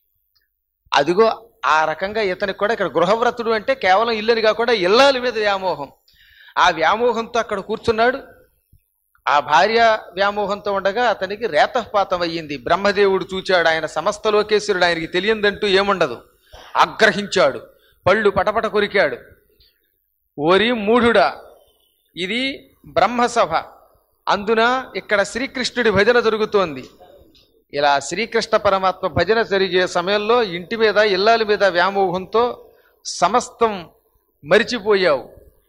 Speaker 3: అదిగో ఆ రకంగా ఇతనికి కూడా ఇక్కడ గృహవ్రతుడు అంటే కేవలం ఇల్లుని కాకుండా ఇల్లాల మీద వ్యామోహం ఆ వ్యామోహంతో అక్కడ కూర్చున్నాడు ఆ భార్య వ్యామోహంతో ఉండగా అతనికి రేతపాతం అయ్యింది బ్రహ్మదేవుడు చూచాడు ఆయన సమస్త లోకేశ్వరుడు ఆయనకి తెలియందంటూ ఏముండదు ఆగ్రహించాడు పళ్ళు పటపట కొరికాడు ఓరి మూఢుడా ఇది బ్రహ్మసభ అందున ఇక్కడ శ్రీకృష్ణుడి భజన జరుగుతోంది ఇలా శ్రీకృష్ణ పరమాత్మ భజన జరిగే సమయంలో ఇంటి మీద ఇల్లాల మీద వ్యామోహంతో సమస్తం మరిచిపోయావు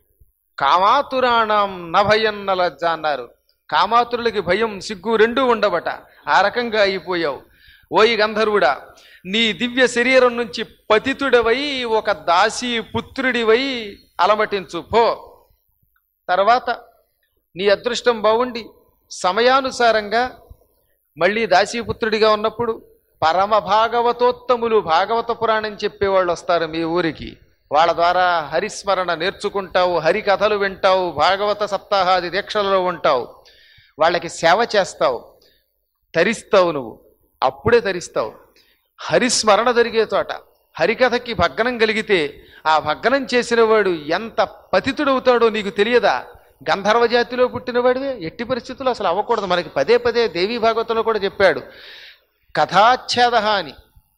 Speaker 3: కామాతురాణం నభయన్న లజ్జ అన్నారు కామాతురులకి భయం సిగ్గు రెండూ ఉండబట ఆ రకంగా అయిపోయావు ఓయి గంధర్వుడా నీ దివ్య శరీరం నుంచి పతితుడవై ఒక దాసీ పుత్రుడివై అలమటించు పో తర్వాత నీ అదృష్టం బాగుండి సమయానుసారంగా మళ్ళీ దాసీపుత్రుడిగా ఉన్నప్పుడు పరమ భాగవతోత్తములు భాగవత పురాణం చెప్పేవాళ్ళు వస్తారు మీ ఊరికి వాళ్ళ ద్వారా హరిస్మరణ నేర్చుకుంటావు హరి కథలు వింటావు భాగవత సప్తాహాది దీక్షలలో ఉంటావు వాళ్ళకి సేవ చేస్తావు తరిస్తావు నువ్వు అప్పుడే తరిస్తావు హరిస్మరణ జరిగే చోట హరికథకి భగ్నం కలిగితే ఆ భగ్నం చేసిన వాడు ఎంత పతితుడవుతాడో నీకు తెలియదా గంధర్వ జాతిలో పుట్టినవాడివే ఎట్టి పరిస్థితుల్లో అసలు అవ్వకూడదు మనకి పదే పదే దేవీ భాగవతంలో కూడా చెప్పాడు కథాచ్ఛేద అని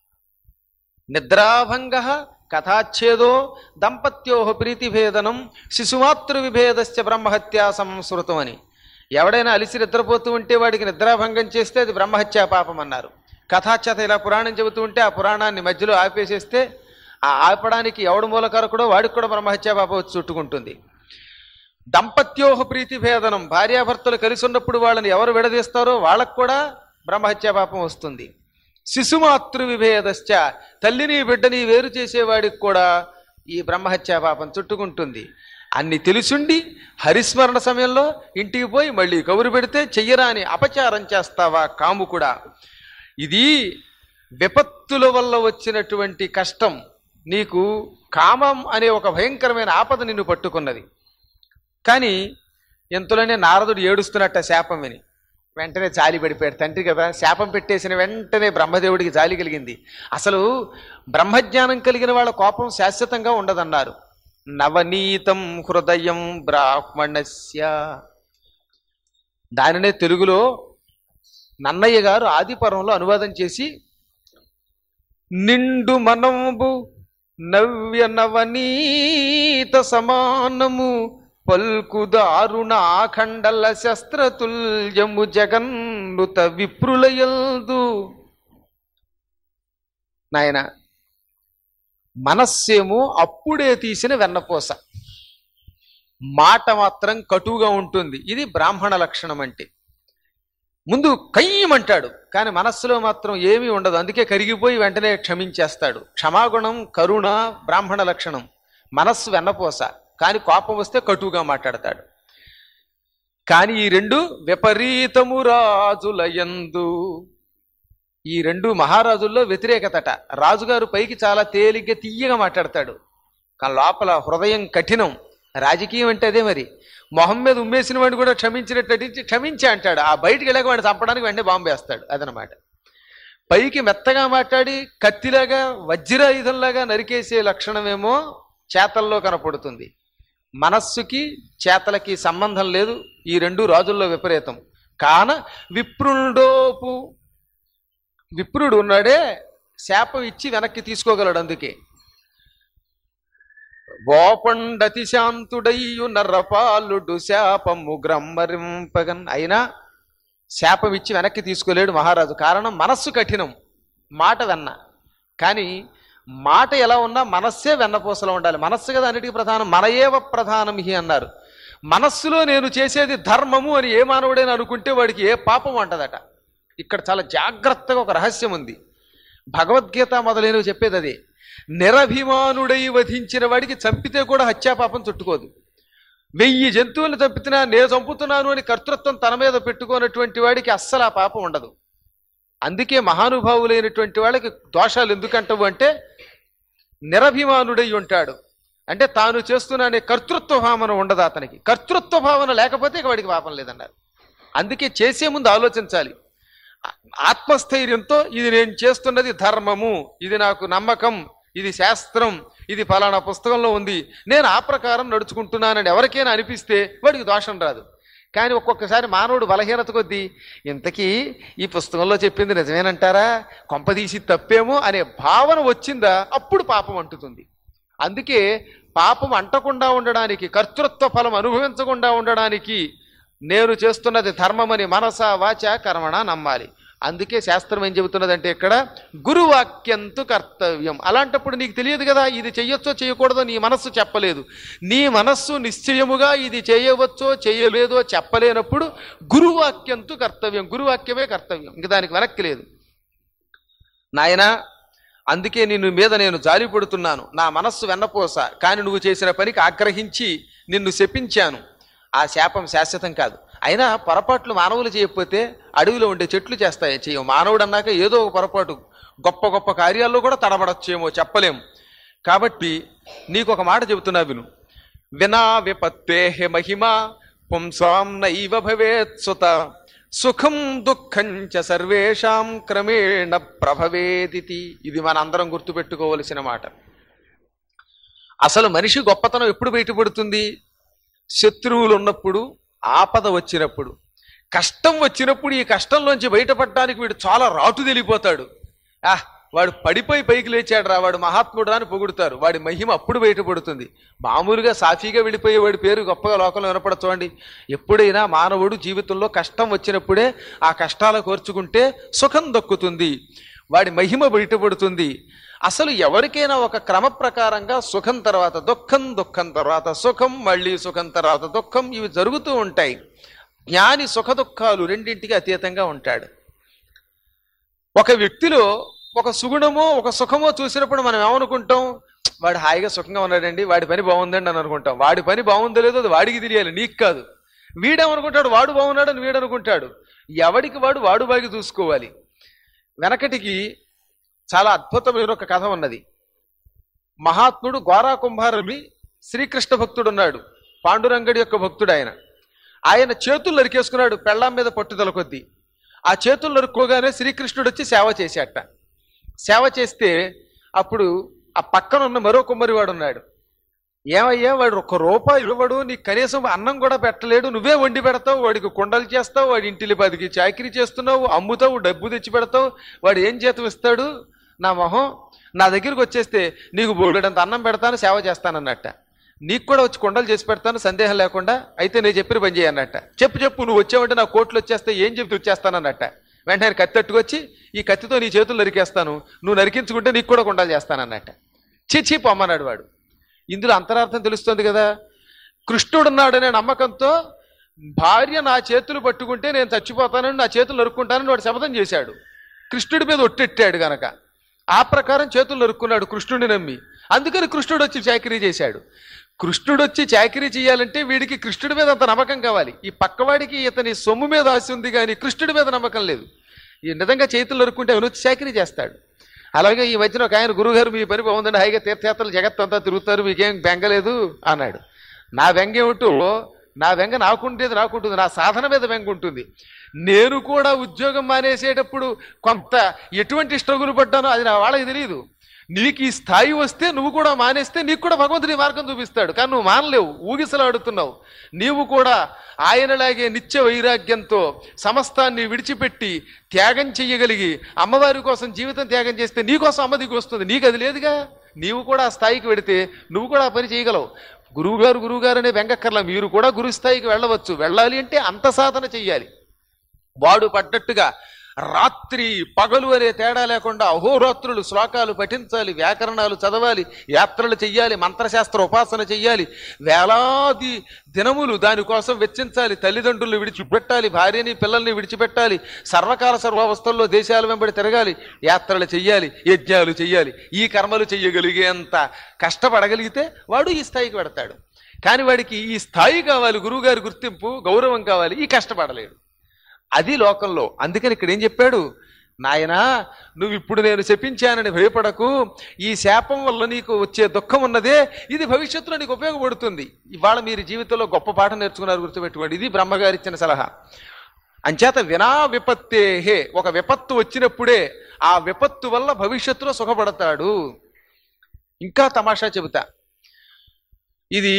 Speaker 3: నిద్రాభంగ కథాచ్ఛేదో దంపత్యో ప్రీతిభేదనం శిశుమాతృ విభేదశ్చ బ్రహ్మహత్యా సంస్కృతం అని ఎవడైనా అలిసి నిద్రపోతూ ఉంటే వాడికి నిద్రాభంగం చేస్తే అది బ్రహ్మహత్యా పాపం అన్నారు కథాచ్ఛత ఇలా పురాణం చెబుతూ ఉంటే ఆ పురాణాన్ని మధ్యలో ఆపేసేస్తే ఆ ఆపడానికి ఎవడు మూలకారకుడో వాడికి కూడా బ్రహ్మహత్యా పాపం వచ్చి చుట్టుకుంటుంది దంపత్యోహ ప్రీతి భేదనం భార్యాభర్తలు కలిసి ఉన్నప్పుడు వాళ్ళని ఎవరు విడదీస్తారో వాళ్ళకు కూడా బ్రహ్మహత్యా పాపం వస్తుంది శిశుమాతృ విభేదశ్చ తల్లిని బిడ్డని వేరు చేసేవాడికి కూడా ఈ బ్రహ్మహత్యా పాపం చుట్టుకుంటుంది అన్ని తెలుసుండి హరిస్మరణ సమయంలో ఇంటికి పోయి మళ్ళీ కబురు పెడితే చెయ్యరాని అపచారం చేస్తావా కాము కూడా ఇది విపత్తుల వల్ల వచ్చినటువంటి కష్టం నీకు కామం అనే ఒక భయంకరమైన ఆపద నిన్ను పట్టుకున్నది కానీ ఎంతలోనే నారదుడు ఏడుస్తున్నట్ట శాపం విని వెంటనే జాలి పడిపోయాడు తండ్రి కదా శాపం పెట్టేసిన వెంటనే బ్రహ్మదేవుడికి జాలి కలిగింది అసలు బ్రహ్మజ్ఞానం కలిగిన వాళ్ళ కోపం శాశ్వతంగా ఉండదన్నారు నవనీతం హృదయం బ్రాహ్మణస్య దానినే తెలుగులో నన్నయ్య గారు ఆదిపర్వంలో అనువాదం చేసి నిండు మనంబు నవ్య నవనీత సమానము పల్కు దారుణ ఆఖండల శస్త్రతుల్యము జగన్నుత విప్రులయందు నాయన మనస్సేమో అప్పుడే తీసిన వెన్నపూస మాట మాత్రం కటువుగా ఉంటుంది ఇది బ్రాహ్మణ లక్షణం అంటే ముందు కయ్యమంటాడు కానీ మనస్సులో మాత్రం ఏమీ ఉండదు అందుకే కరిగిపోయి వెంటనే క్షమించేస్తాడు క్షమాగుణం కరుణ బ్రాహ్మణ లక్షణం మనస్సు వెన్నపోస కానీ కోపం వస్తే కటువుగా మాట్లాడతాడు కానీ ఈ రెండు విపరీతము రాజులయందు ఈ రెండు మహారాజుల్లో వ్యతిరేకతట రాజుగారు పైకి చాలా తేలిగ్గా తీయగా మాట్లాడతాడు కానీ లోపల హృదయం కఠినం రాజకీయం అంటే అదే మరి మొహం మీద ఉమ్మేసిన వాడిని కూడా క్షమించినట్టు నటించి క్షమించి అంటాడు ఆ బయటికి వెళ్ళక వాడిని చంపడానికి వెంటనే బాంబు వేస్తాడు అదనమాట పైకి మెత్తగా మాట్లాడి కత్తిలాగా వజ్రాయుధంలాగా నరికేసే లక్షణమేమో చేతల్లో కనపడుతుంది మనస్సుకి చేతలకి సంబంధం లేదు ఈ రెండు రాజుల్లో విపరీతం కాన విప్రుడోపు విప్రుడు ఉన్నాడే శాపం ఇచ్చి వెనక్కి తీసుకోగలడు అందుకే గోపండతి శాంతుడయ్యు నర్రపాలుడు శాపము గ్రమ్మరింపగన్ అయినా శాపం ఇచ్చి వెనక్కి తీసుకోలేడు మహారాజు కారణం మనస్సు కఠినం మాట వెన్న కానీ మాట ఎలా ఉన్నా మనస్సే వెన్నపూసలో ఉండాలి మనస్సు కదా అన్నిటికీ ప్రధానం మనయేవ ప్రధానం హి అన్నారు మనస్సులో నేను చేసేది ధర్మము అని ఏ మానవుడైనా అనుకుంటే వాడికి ఏ పాపం అంటదట ఇక్కడ చాలా జాగ్రత్తగా ఒక రహస్యం ఉంది భగవద్గీత మొదలైనవి చెప్పేది అదే నిరభిమానుడై వధించిన వాడికి చంపితే కూడా హత్యాపాపం చుట్టుకోదు వెయ్యి జంతువులు చంపుతున్నా నేను చంపుతున్నాను అని కర్తృత్వం తన మీద పెట్టుకున్నటువంటి వాడికి అస్సలు ఆ పాపం ఉండదు అందుకే మహానుభావులైనటువంటి వాళ్ళకి దోషాలు ఎందుకంటావు అంటే నిరభిమానుడై ఉంటాడు అంటే తాను చేస్తున్న అనే కర్తృత్వ భావన ఉండదు అతనికి కర్తృత్వ భావన లేకపోతే ఇక వాడికి పాపం లేదన్నారు అందుకే చేసే ముందు ఆలోచించాలి ఆ- ఆత్మస్థైర్యంతో ఇది నేను చేస్తున్నది ధర్మము ఇది నాకు నమ్మకం ఇది శాస్త్రం ఇది ఫలానా పుస్తకంలో ఉంది నేను ఆ ప్రకారం నడుచుకుంటున్నానని ఎవరికైనా అనిపిస్తే వాడికి దోషం రాదు కానీ ఒక్కొక్కసారి మానవుడు బలహీనత కొద్దీ ఇంతకీ ఈ పుస్తకంలో చెప్పింది నిజమేనంటారా కొంపదీసి తప్పేమో అనే భావన వచ్చిందా అప్పుడు పాపం అంటుతుంది అందుకే పాపం అంటకుండా ఉండడానికి కర్తృత్వ ఫలం అనుభవించకుండా ఉండడానికి నేను చేస్తున్నది ధర్మమని మనస వాచ కర్మణ నమ్మాలి అందుకే శాస్త్రం ఏం చెబుతున్నదంటే ఇక్కడ గురువాక్యంతు కర్తవ్యం అలాంటప్పుడు నీకు తెలియదు కదా ఇది చెయ్యొచ్చో చేయకూడదో నీ మనస్సు చెప్పలేదు నీ మనస్సు నిశ్చయముగా ఇది చేయవచ్చో చేయలేదో చెప్పలేనప్పుడు గురువాక్యంతు కర్తవ్యం గురువాక్యమే కర్తవ్యం ఇంక దానికి వెనక్కి లేదు నాయనా అందుకే నిన్ను మీద నేను జాలి పడుతున్నాను నా మనస్సు వెన్నపోస కానీ నువ్వు చేసిన పనికి ఆగ్రహించి నిన్ను శపించాను ఆ శాపం శాశ్వతం కాదు అయినా పొరపాట్లు మానవులు చేయకపోతే అడవిలో ఉండే చెట్లు చేస్తాయి చేయవు మానవుడు అన్నాక ఏదో ఒక పొరపాటు గొప్ప గొప్ప కార్యాల్లో కూడా తడబడచ్చేమో చెప్పలేం కాబట్టి నీకు ఒక మాట చెబుతున్నా విను వినా విపత్తే మహిమ పుంసాం నైవ భవేత్ సుత సుఖం దుఃఖం చ సర్వేషాం క్రమేణ ప్రభవేదితి ఇది మన అందరం గుర్తుపెట్టుకోవలసిన మాట అసలు మనిషి గొప్పతనం ఎప్పుడు బయటపడుతుంది శత్రువులు ఉన్నప్పుడు ఆపద వచ్చినప్పుడు కష్టం వచ్చినప్పుడు ఈ కష్టంలోంచి బయటపడడానికి వీడు చాలా రాటు తెలిపోతాడు ఆ వాడు పడిపోయి పైకి లేచాడు రా వాడు మహాత్ముడు అని పొగుడుతారు వాడి మహిమ అప్పుడు బయటపడుతుంది మామూలుగా సాఫీగా వెళ్ళిపోయే వాడి పేరు గొప్పగా లోకంలో వినపడ చూడండి ఎప్పుడైనా మానవుడు జీవితంలో కష్టం వచ్చినప్పుడే ఆ కష్టాలు కోర్చుకుంటే సుఖం దక్కుతుంది వాడి మహిమ బయటపడుతుంది అసలు ఎవరికైనా ఒక క్రమ ప్రకారంగా సుఖం తర్వాత దుఃఖం దుఃఖం తర్వాత సుఖం మళ్ళీ సుఖం తర్వాత దుఃఖం ఇవి జరుగుతూ ఉంటాయి జ్ఞాని సుఖ దుఃఖాలు రెండింటికి అతీతంగా ఉంటాడు ఒక వ్యక్తిలో ఒక సుగుణమో ఒక సుఖమో చూసినప్పుడు మనం ఏమనుకుంటాం వాడు హాయిగా సుఖంగా ఉన్నాడండి వాడి పని బాగుందండి అని అనుకుంటాం వాడి పని బాగుందో లేదో అది వాడికి తెలియాలి నీకు కాదు వీడేమనుకుంటాడు వాడు బాగున్నాడని వీడు అనుకుంటాడు ఎవడికి వాడు వాడు బాగి చూసుకోవాలి వెనకటికి చాలా అద్భుతమైన ఒక కథ ఉన్నది మహాత్ముడు గోరా కుంభారుని శ్రీకృష్ణ భక్తుడు ఉన్నాడు పాండురంగడి యొక్క భక్తుడు ఆయన ఆయన చేతులు నరికేసుకున్నాడు పెళ్ళాం మీద పట్టుదల కొద్దీ ఆ చేతులు నరుక్కోగానే శ్రీకృష్ణుడు వచ్చి సేవ చేశాట సేవ చేస్తే అప్పుడు ఆ పక్కన ఉన్న మరో కుమ్మరివాడు ఉన్నాడు ఏమయ్యా వాడు ఒక్క రూపాయి ఇవ్వడు నీకు కనీసం అన్నం కూడా పెట్టలేడు నువ్వే వండి పెడతావు వాడికి కుండలు చేస్తావు వాడి ఇంటిలి బతికి చాకరీ చేస్తున్నావు అమ్ముతావు డబ్బు తెచ్చి పెడతావు వాడు ఏం జీతం ఇస్తాడు నా మొహం నా దగ్గరికి వచ్చేస్తే నీకు బోలెడంత అన్నం పెడతాను సేవ చేస్తానన్నట్ట నీకు కూడా వచ్చి కుండలు చేసి పెడతాను సందేహం లేకుండా అయితే నేను చెప్పిన పని చేయన్నట్ట చెప్పు చెప్పు నువ్వు వచ్చావంటే నా కోట్లు వచ్చేస్తే ఏం చెప్తే వచ్చేస్తానన్నట్ట వెంటనే కత్తి తట్టుకొచ్చి ఈ కత్తితో నీ చేతులు నరికేస్తాను నువ్వు నరికించుకుంటే నీకు కూడా కుండలు చేస్తానన్నట్ట చిచి పొమ్మన్నాడు వాడు ఇందులో అంతరార్థం తెలుస్తుంది కదా కృష్ణుడున్నాడనే నమ్మకంతో భార్య నా చేతులు పట్టుకుంటే నేను చచ్చిపోతానని నా చేతులు నరుక్కుంటానని వాడు శపథం చేశాడు కృష్ణుడి మీద ఒట్టెట్టాడు గనక ఆ ప్రకారం చేతులు నరుక్కున్నాడు కృష్ణుడిని నమ్మి అందుకని కృష్ణుడు వచ్చి చాకరీ చేశాడు కృష్ణుడు వచ్చి చాకరీ చేయాలంటే వీడికి కృష్ణుడి మీద అంత నమ్మకం కావాలి ఈ పక్కవాడికి ఇతని సొమ్ము మీద ఆశ ఉంది కానీ కృష్ణుడి మీద నమ్మకం లేదు ఈ నిజంగా చేతులు నరుక్కుంటే అవను వచ్చి చాకరీ చేస్తాడు అలాగే ఈ మధ్యన ఒక ఆయన గురుగారు మీ పని బాగుందండి హాయిగా తీర్థయాత్రలు జగత్ అంతా తిరుగుతారు మీకేం బెంగలేదు అన్నాడు నా బెంగ ఏమిటో నా బెంగ నాకుంటేది నాకుంటుంది నా సాధన మీద బెంగ ఉంటుంది నేను కూడా ఉద్యోగం మానేసేటప్పుడు కొంత ఎటువంటి స్ట్రగుల్ పడ్డానో అది నా వాళ్ళకి తెలియదు నీకు ఈ స్థాయి వస్తే నువ్వు కూడా మానేస్తే నీకు కూడా భగవంతుడి మార్గం చూపిస్తాడు కానీ నువ్వు మానలేవు ఊగిసలాడుతున్నావు నీవు కూడా ఆయనలాగే నిత్య వైరాగ్యంతో సమస్తాన్ని విడిచిపెట్టి త్యాగం చెయ్యగలిగి అమ్మవారి కోసం జీవితం త్యాగం చేస్తే నీకోసం అమ్మ దిగి వస్తుంది నీకు అది లేదుగా నీవు కూడా ఆ స్థాయికి వెడితే నువ్వు కూడా ఆ పని చేయగలవు గురువుగారు గురువుగారు అనే వెంగక్కర్లా మీరు కూడా గురు స్థాయికి వెళ్ళవచ్చు వెళ్ళాలి అంటే అంత సాధన చెయ్యాలి వాడు పడ్డట్టుగా
Speaker 2: రాత్రి పగలు అనే తేడా లేకుండా అహోరాత్రులు శ్లోకాలు పఠించాలి వ్యాకరణాలు చదవాలి యాత్రలు చెయ్యాలి మంత్రశాస్త్ర ఉపాసన చెయ్యాలి వేలాది దినములు దానికోసం వెచ్చించాలి తల్లిదండ్రులు విడిచిపెట్టాలి భార్యని పిల్లల్ని విడిచిపెట్టాలి సర్వకాల సర్వావస్థల్లో దేశాల వెంబడి తిరగాలి యాత్రలు చెయ్యాలి యజ్ఞాలు చెయ్యాలి ఈ కర్మలు చెయ్యగలిగేంత కష్టపడగలిగితే వాడు ఈ స్థాయికి పెడతాడు కానీ వాడికి ఈ స్థాయి కావాలి గురువుగారి గుర్తింపు గౌరవం కావాలి ఈ కష్టపడలేడు అది లోకంలో అందుకని ఇక్కడ ఏం చెప్పాడు నాయనా నువ్వు ఇప్పుడు నేను శపించానని భయపడకు ఈ శాపం వల్ల నీకు వచ్చే దుఃఖం ఉన్నదే ఇది భవిష్యత్తులో నీకు ఉపయోగపడుతుంది ఇవాళ మీరు జీవితంలో గొప్ప పాఠం నేర్చుకున్నారు గుర్తుపెట్టుకోండి ఇది బ్రహ్మగారు ఇచ్చిన సలహా అంచేత వినా విపత్తేహే ఒక విపత్తు వచ్చినప్పుడే ఆ విపత్తు వల్ల భవిష్యత్తులో సుఖపడతాడు ఇంకా తమాషా చెబుతా ఇది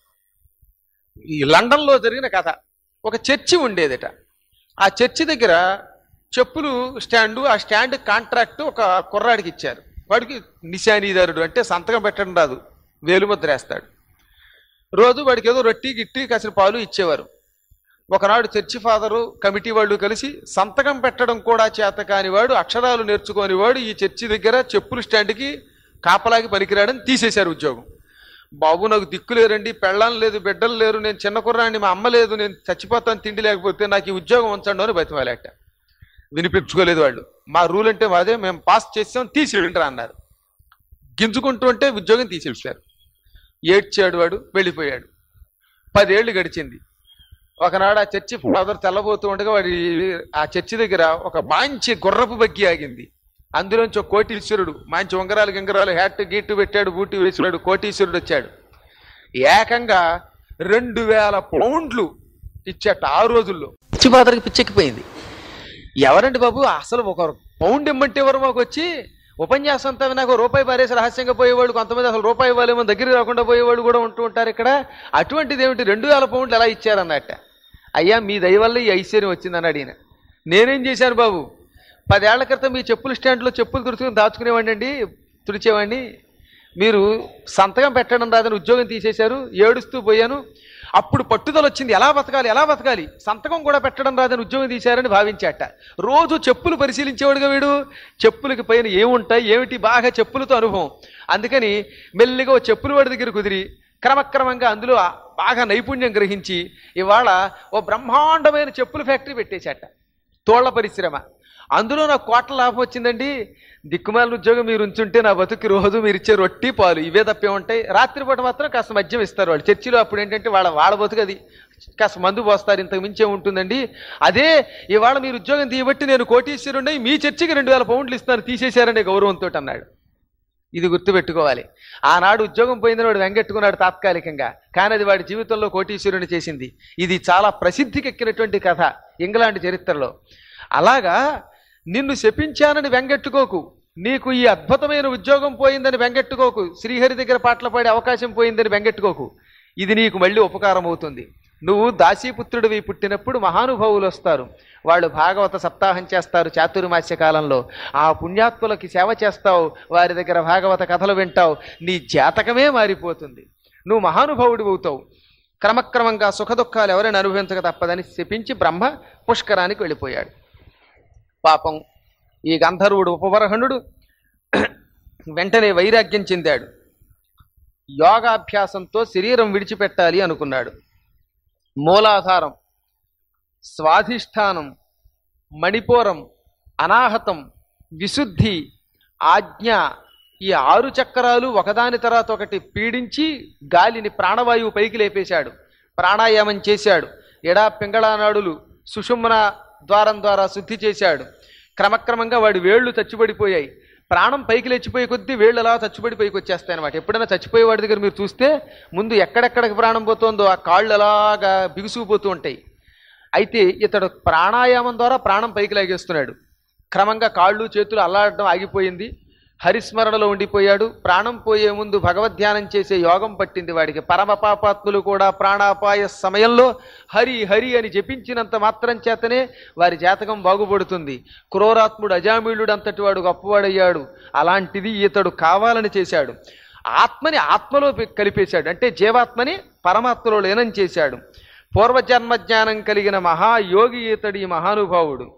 Speaker 2: ఈ లండన్లో జరిగిన కథ ఒక చర్చి ఉండేదట ఆ చర్చి దగ్గర చెప్పులు స్టాండు ఆ స్టాండ్ కాంట్రాక్ట్ ఒక కుర్రాడికి ఇచ్చారు వాడికి నిశానీదారుడు అంటే సంతకం పెట్టడం రాదు వేలుముద్ర వేస్తాడు రోజు వాడికి ఏదో రొట్టి గిట్టి కాసిన పాలు ఇచ్చేవారు ఒకనాడు చర్చి ఫాదరు కమిటీ వాళ్ళు కలిసి సంతకం పెట్టడం కూడా చేత కానివాడు అక్షరాలు నేర్చుకోని వాడు ఈ చర్చి దగ్గర చెప్పులు స్టాండ్కి కాపలాకి పనికిరాడని తీసేశారు ఉద్యోగం బాబు నాకు దిక్కు లేరండి పెళ్ళం లేదు బిడ్డలు లేరు నేను చిన్న కుర్రాన్ని మా అమ్మ లేదు నేను చచ్చిపోతాను తిండి లేకపోతే నాకు ఈ ఉద్యోగం ఉంచండు అని బతిమాలేట వినిపించుకోలేదు వాళ్ళు మా రూల్ అంటే మాదే మేము పాస్ చేసాం తీసేయండి అన్నారు గింజుకుంటూ ఉంటే ఉద్యోగం తీసేసారు ఏడ్చాడు వాడు వెళ్ళిపోయాడు పదేళ్లు గడిచింది ఒకనాడు ఆ చర్చి ఫాదర్ తెల్లబోతూ ఉండగా వాడి ఆ చర్చి దగ్గర ఒక మంచి గుర్రపు బగ్గి ఆగింది అందులోంచి ఒక కోటీశ్వరుడు మంచి ఉంగరాలు గింగరాలు హ్యాట్ గీటు పెట్టాడు బూటి వేసాడు కోటీశ్వరుడు వచ్చాడు ఏకంగా రెండు వేల పౌండ్లు ఇచ్చాట ఆ రోజుల్లో పిచ్చి ఫాదర్కి పిచ్చెక్కిపోయింది ఎవరండి బాబు అసలు ఒక పౌండ్ ఇమ్మంటే ఎవరు మాకు వచ్చి ఉపన్యాసం అంతా నాకు రూపాయి పారేసి రహస్యంగా పోయేవాళ్ళు కొంతమంది అసలు రూపాయి ఇవ్వాలేమో దగ్గరికి రాకుండా పోయేవాళ్ళు కూడా ఉంటూ ఉంటారు ఇక్కడ అటువంటిది ఏమిటి రెండు వేల పౌండ్లు ఎలా ఇచ్చారన్నట్ట అయ్యా మీ దయ వల్ల ఈ ఐశ్వర్యం వచ్చిందని అడిగిన నేనేం చేశాను బాబు పదేళ్ల క్రితం మీ చెప్పుల స్టాండ్లో చెప్పులు తుడుచుకుని దాచుకునేవాడిని అండి తుడిచేవాడిని మీరు సంతకం పెట్టడం రాదని ఉద్యోగం తీసేశారు ఏడుస్తూ పోయాను అప్పుడు పట్టుదల వచ్చింది ఎలా బతకాలి ఎలా బతకాలి సంతకం కూడా పెట్టడం రాదని ఉద్యోగం తీశారని భావించాట రోజు చెప్పులు పరిశీలించేవాడుగా వీడు చెప్పులకి పైన ఏముంటాయి ఏమిటి బాగా చెప్పులతో అనుభవం అందుకని మెల్లిగా ఓ చెప్పుల వాడి దగ్గర కుదిరి క్రమక్రమంగా అందులో ఆ బాగా నైపుణ్యం గ్రహించి ఇవాళ ఓ బ్రహ్మాండమైన చెప్పుల ఫ్యాక్టరీ పెట్టేశాట తోళ్ల పరిశ్రమ అందులో నాకు కోట్ల లాభం వచ్చిందండి దిక్కుమాలిన ఉద్యోగం మీరు ఉంచుంటే నా బతుకు రోజు మీరు ఇచ్చే రొట్టి పాలు ఇవే తప్పే ఉంటాయి రాత్రిపూట మాత్రం కాస్త మద్యం ఇస్తారు వాళ్ళు చర్చిలో అప్పుడు ఏంటంటే వాళ్ళ వాళ్ళ బతుకు అది కాస్త మందు పోస్తారు ఇంతకు మించే ఉంటుందండి అదే ఇవాళ మీరు ఉద్యోగం తీయబట్టి నేను కోటీశ్వరుండి మీ చర్చికి రెండు వేల పౌండ్లు ఇస్తాను తీసేశారనే గౌరవంతో అన్నాడు ఇది గుర్తుపెట్టుకోవాలి ఆనాడు ఉద్యోగం పోయిందని వాడు వెంగెట్టుకున్నాడు తాత్కాలికంగా కానీ అది వాడి జీవితంలో కోటీశ్వరుని చేసింది ఇది చాలా ప్రసిద్ధికెక్కినటువంటి కథ ఇంగ్లాండ్ చరిత్రలో అలాగా నిన్ను శపించానని వెంగెట్టుకోకు నీకు ఈ అద్భుతమైన ఉద్యోగం పోయిందని వెంగెట్టుకోకు శ్రీహరి దగ్గర పాటలు పాడే అవకాశం పోయిందని వెంగెట్టుకోకు ఇది నీకు మళ్ళీ ఉపకారం అవుతుంది నువ్వు దాసీపుత్రుడివి పుట్టినప్పుడు మహానుభావులు వస్తారు వాళ్ళు భాగవత సప్తాహం చేస్తారు చాతుర్మాస్య కాలంలో ఆ పుణ్యాత్ములకి సేవ చేస్తావు వారి దగ్గర భాగవత కథలు వింటావు నీ జాతకమే మారిపోతుంది నువ్వు మహానుభావుడి అవుతావు క్రమక్రమంగా సుఖదుఖాలు ఎవరైనా అనుభవించక తప్పదని శపించి బ్రహ్మ పుష్కరానికి వెళ్ళిపోయాడు పాపం ఈ గంధర్వుడు ఉపబరహణుడు వెంటనే వైరాగ్యం చెందాడు యోగాభ్యాసంతో శరీరం విడిచిపెట్టాలి అనుకున్నాడు మూలాధారం స్వాధిష్టానం మణిపూరం అనాహతం విశుద్ధి ఆజ్ఞ ఈ ఆరు చక్రాలు ఒకదాని తర్వాత ఒకటి పీడించి గాలిని ప్రాణవాయువు పైకి లేపేశాడు ప్రాణాయామం చేశాడు ఎడా పింగళానాడులు సుషుమ్న ద్వారం ద్వారా శుద్ధి చేశాడు క్రమక్రమంగా వాడి వేళ్లు చచ్చిపడిపోయాయి ప్రాణం పైకి లేచిపోయే కొద్దీ వేళ్ళు అలా చచ్చిపడి పైకి వచ్చేస్తాయి అనమాట ఎప్పుడైనా చచ్చిపోయే వాడి దగ్గర మీరు చూస్తే ముందు ఎక్కడెక్కడికి ప్రాణం పోతుందో ఆ కాళ్ళు అలాగా బిగుసుకుపోతూ ఉంటాయి అయితే ఇతడు ప్రాణాయామం ద్వారా ప్రాణం పైకి లాగేస్తున్నాడు క్రమంగా కాళ్ళు చేతులు అల్లాడడం ఆగిపోయింది హరిస్మరణలో ఉండిపోయాడు ప్రాణం పోయే ముందు భగవద్ధ్యానం చేసే యోగం పట్టింది వాడికి పరమ పాపాత్ములు కూడా ప్రాణాపాయ సమయంలో హరి హరి అని జపించినంత మాత్రం చేతనే వారి జాతకం బాగుపడుతుంది క్రూరాత్ముడు అజామీళుడు అంతటి వాడు గొప్పవాడయ్యాడు అలాంటిది ఇతడు కావాలని చేశాడు ఆత్మని ఆత్మలో పె- కలిపేశాడు అంటే జీవాత్మని పరమాత్మలో లీనం చేశాడు పూర్వజన్మ జ్ఞానం కలిగిన మహాయోగి ఇతడి మహానుభావుడు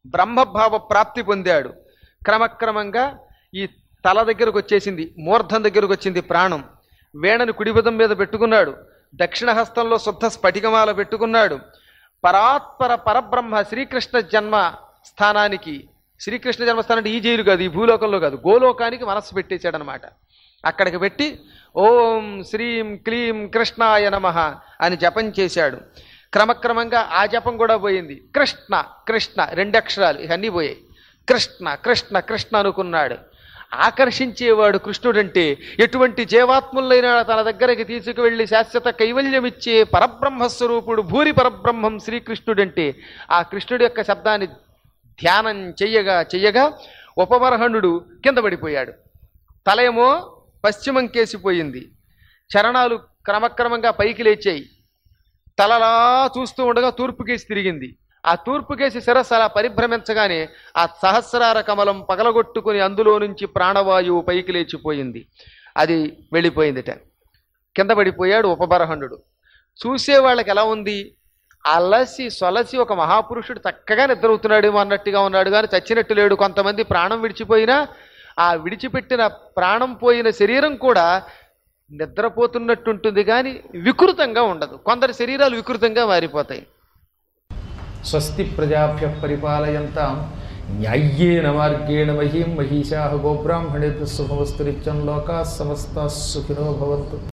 Speaker 3: బ్రహ్మభావ ప్రాప్తి పొందాడు క్రమక్రమంగా ఈ తల దగ్గరకు వచ్చేసింది మూర్ధం దగ్గరకు వచ్చింది ప్రాణం వేణను కుడిబుధం మీద పెట్టుకున్నాడు దక్షిణ హస్తంలో శుద్ధ స్ఫటికమాల పెట్టుకున్నాడు పరాత్పర పరబ్రహ్మ శ్రీకృష్ణ జన్మ స్థానానికి శ్రీకృష్ణ జన్మస్థానం అంటే ఈ జైలు కాదు ఈ భూలోకంలో కాదు గోలోకానికి మనస్సు పెట్టేశాడనమాట అక్కడికి పెట్టి ఓం శ్రీం క్లీం కృష్ణాయ నమః అని జపం చేశాడు క్రమక్రమంగా ఆ జపం కూడా పోయింది కృష్ణ కృష్ణ రెండు అక్షరాలు ఇవన్నీ పోయాయి కృష్ణ కృష్ణ కృష్ణ అనుకున్నాడు ఆకర్షించేవాడు కృష్ణుడంటే ఎటువంటి జీవాత్ములైనా తన దగ్గరికి తీసుకువెళ్ళి శాశ్వత కైవల్యమిచ్చే పరబ్రహ్మస్వరూపుడు భూరి పరబ్రహ్మం శ్రీకృష్ణుడంటే ఆ కృష్ణుడి యొక్క శబ్దాన్ని ధ్యానం చెయ్యగా చెయ్యగా ఉపబరహణుడు కింద పడిపోయాడు తల ఏమో పశ్చిమం కేసిపోయింది చరణాలు క్రమక్రమంగా పైకి లేచాయి తలలా చూస్తూ ఉండగా తూర్పు కేసి తిరిగింది ఆ తూర్పు కేసి శిరస్సు అలా పరిభ్రమించగానే ఆ సహస్రార కమలం పగలగొట్టుకుని అందులో నుంచి ప్రాణవాయువు పైకి లేచిపోయింది అది వెళ్ళిపోయిందిట కింద పడిపోయాడు ఉపబరహణుడు చూసే వాళ్ళకి ఎలా ఉంది అలసి సొలసి ఒక మహాపురుషుడు చక్కగా నిద్రవుతున్నాడేమో అన్నట్టుగా ఉన్నాడు కానీ చచ్చినట్టు లేడు కొంతమంది ప్రాణం విడిచిపోయినా ఆ విడిచిపెట్టిన ప్రాణం పోయిన శరీరం కూడా నిద్రపోతున్నట్టుంటుంది కానీ వికృతంగా ఉండదు కొందరి శరీరాలు వికృతంగా మారిపోతాయి
Speaker 1: స్వస్తి ప్రజాభ్య పరిపాలయంతాం న్యాయ్యేన మార్గేణ మహీం మహిషా గోబ్రాహ్మణేభ్య శుభమస్తు నిత్యం లోకా సమస్త సుఖినో భవంతు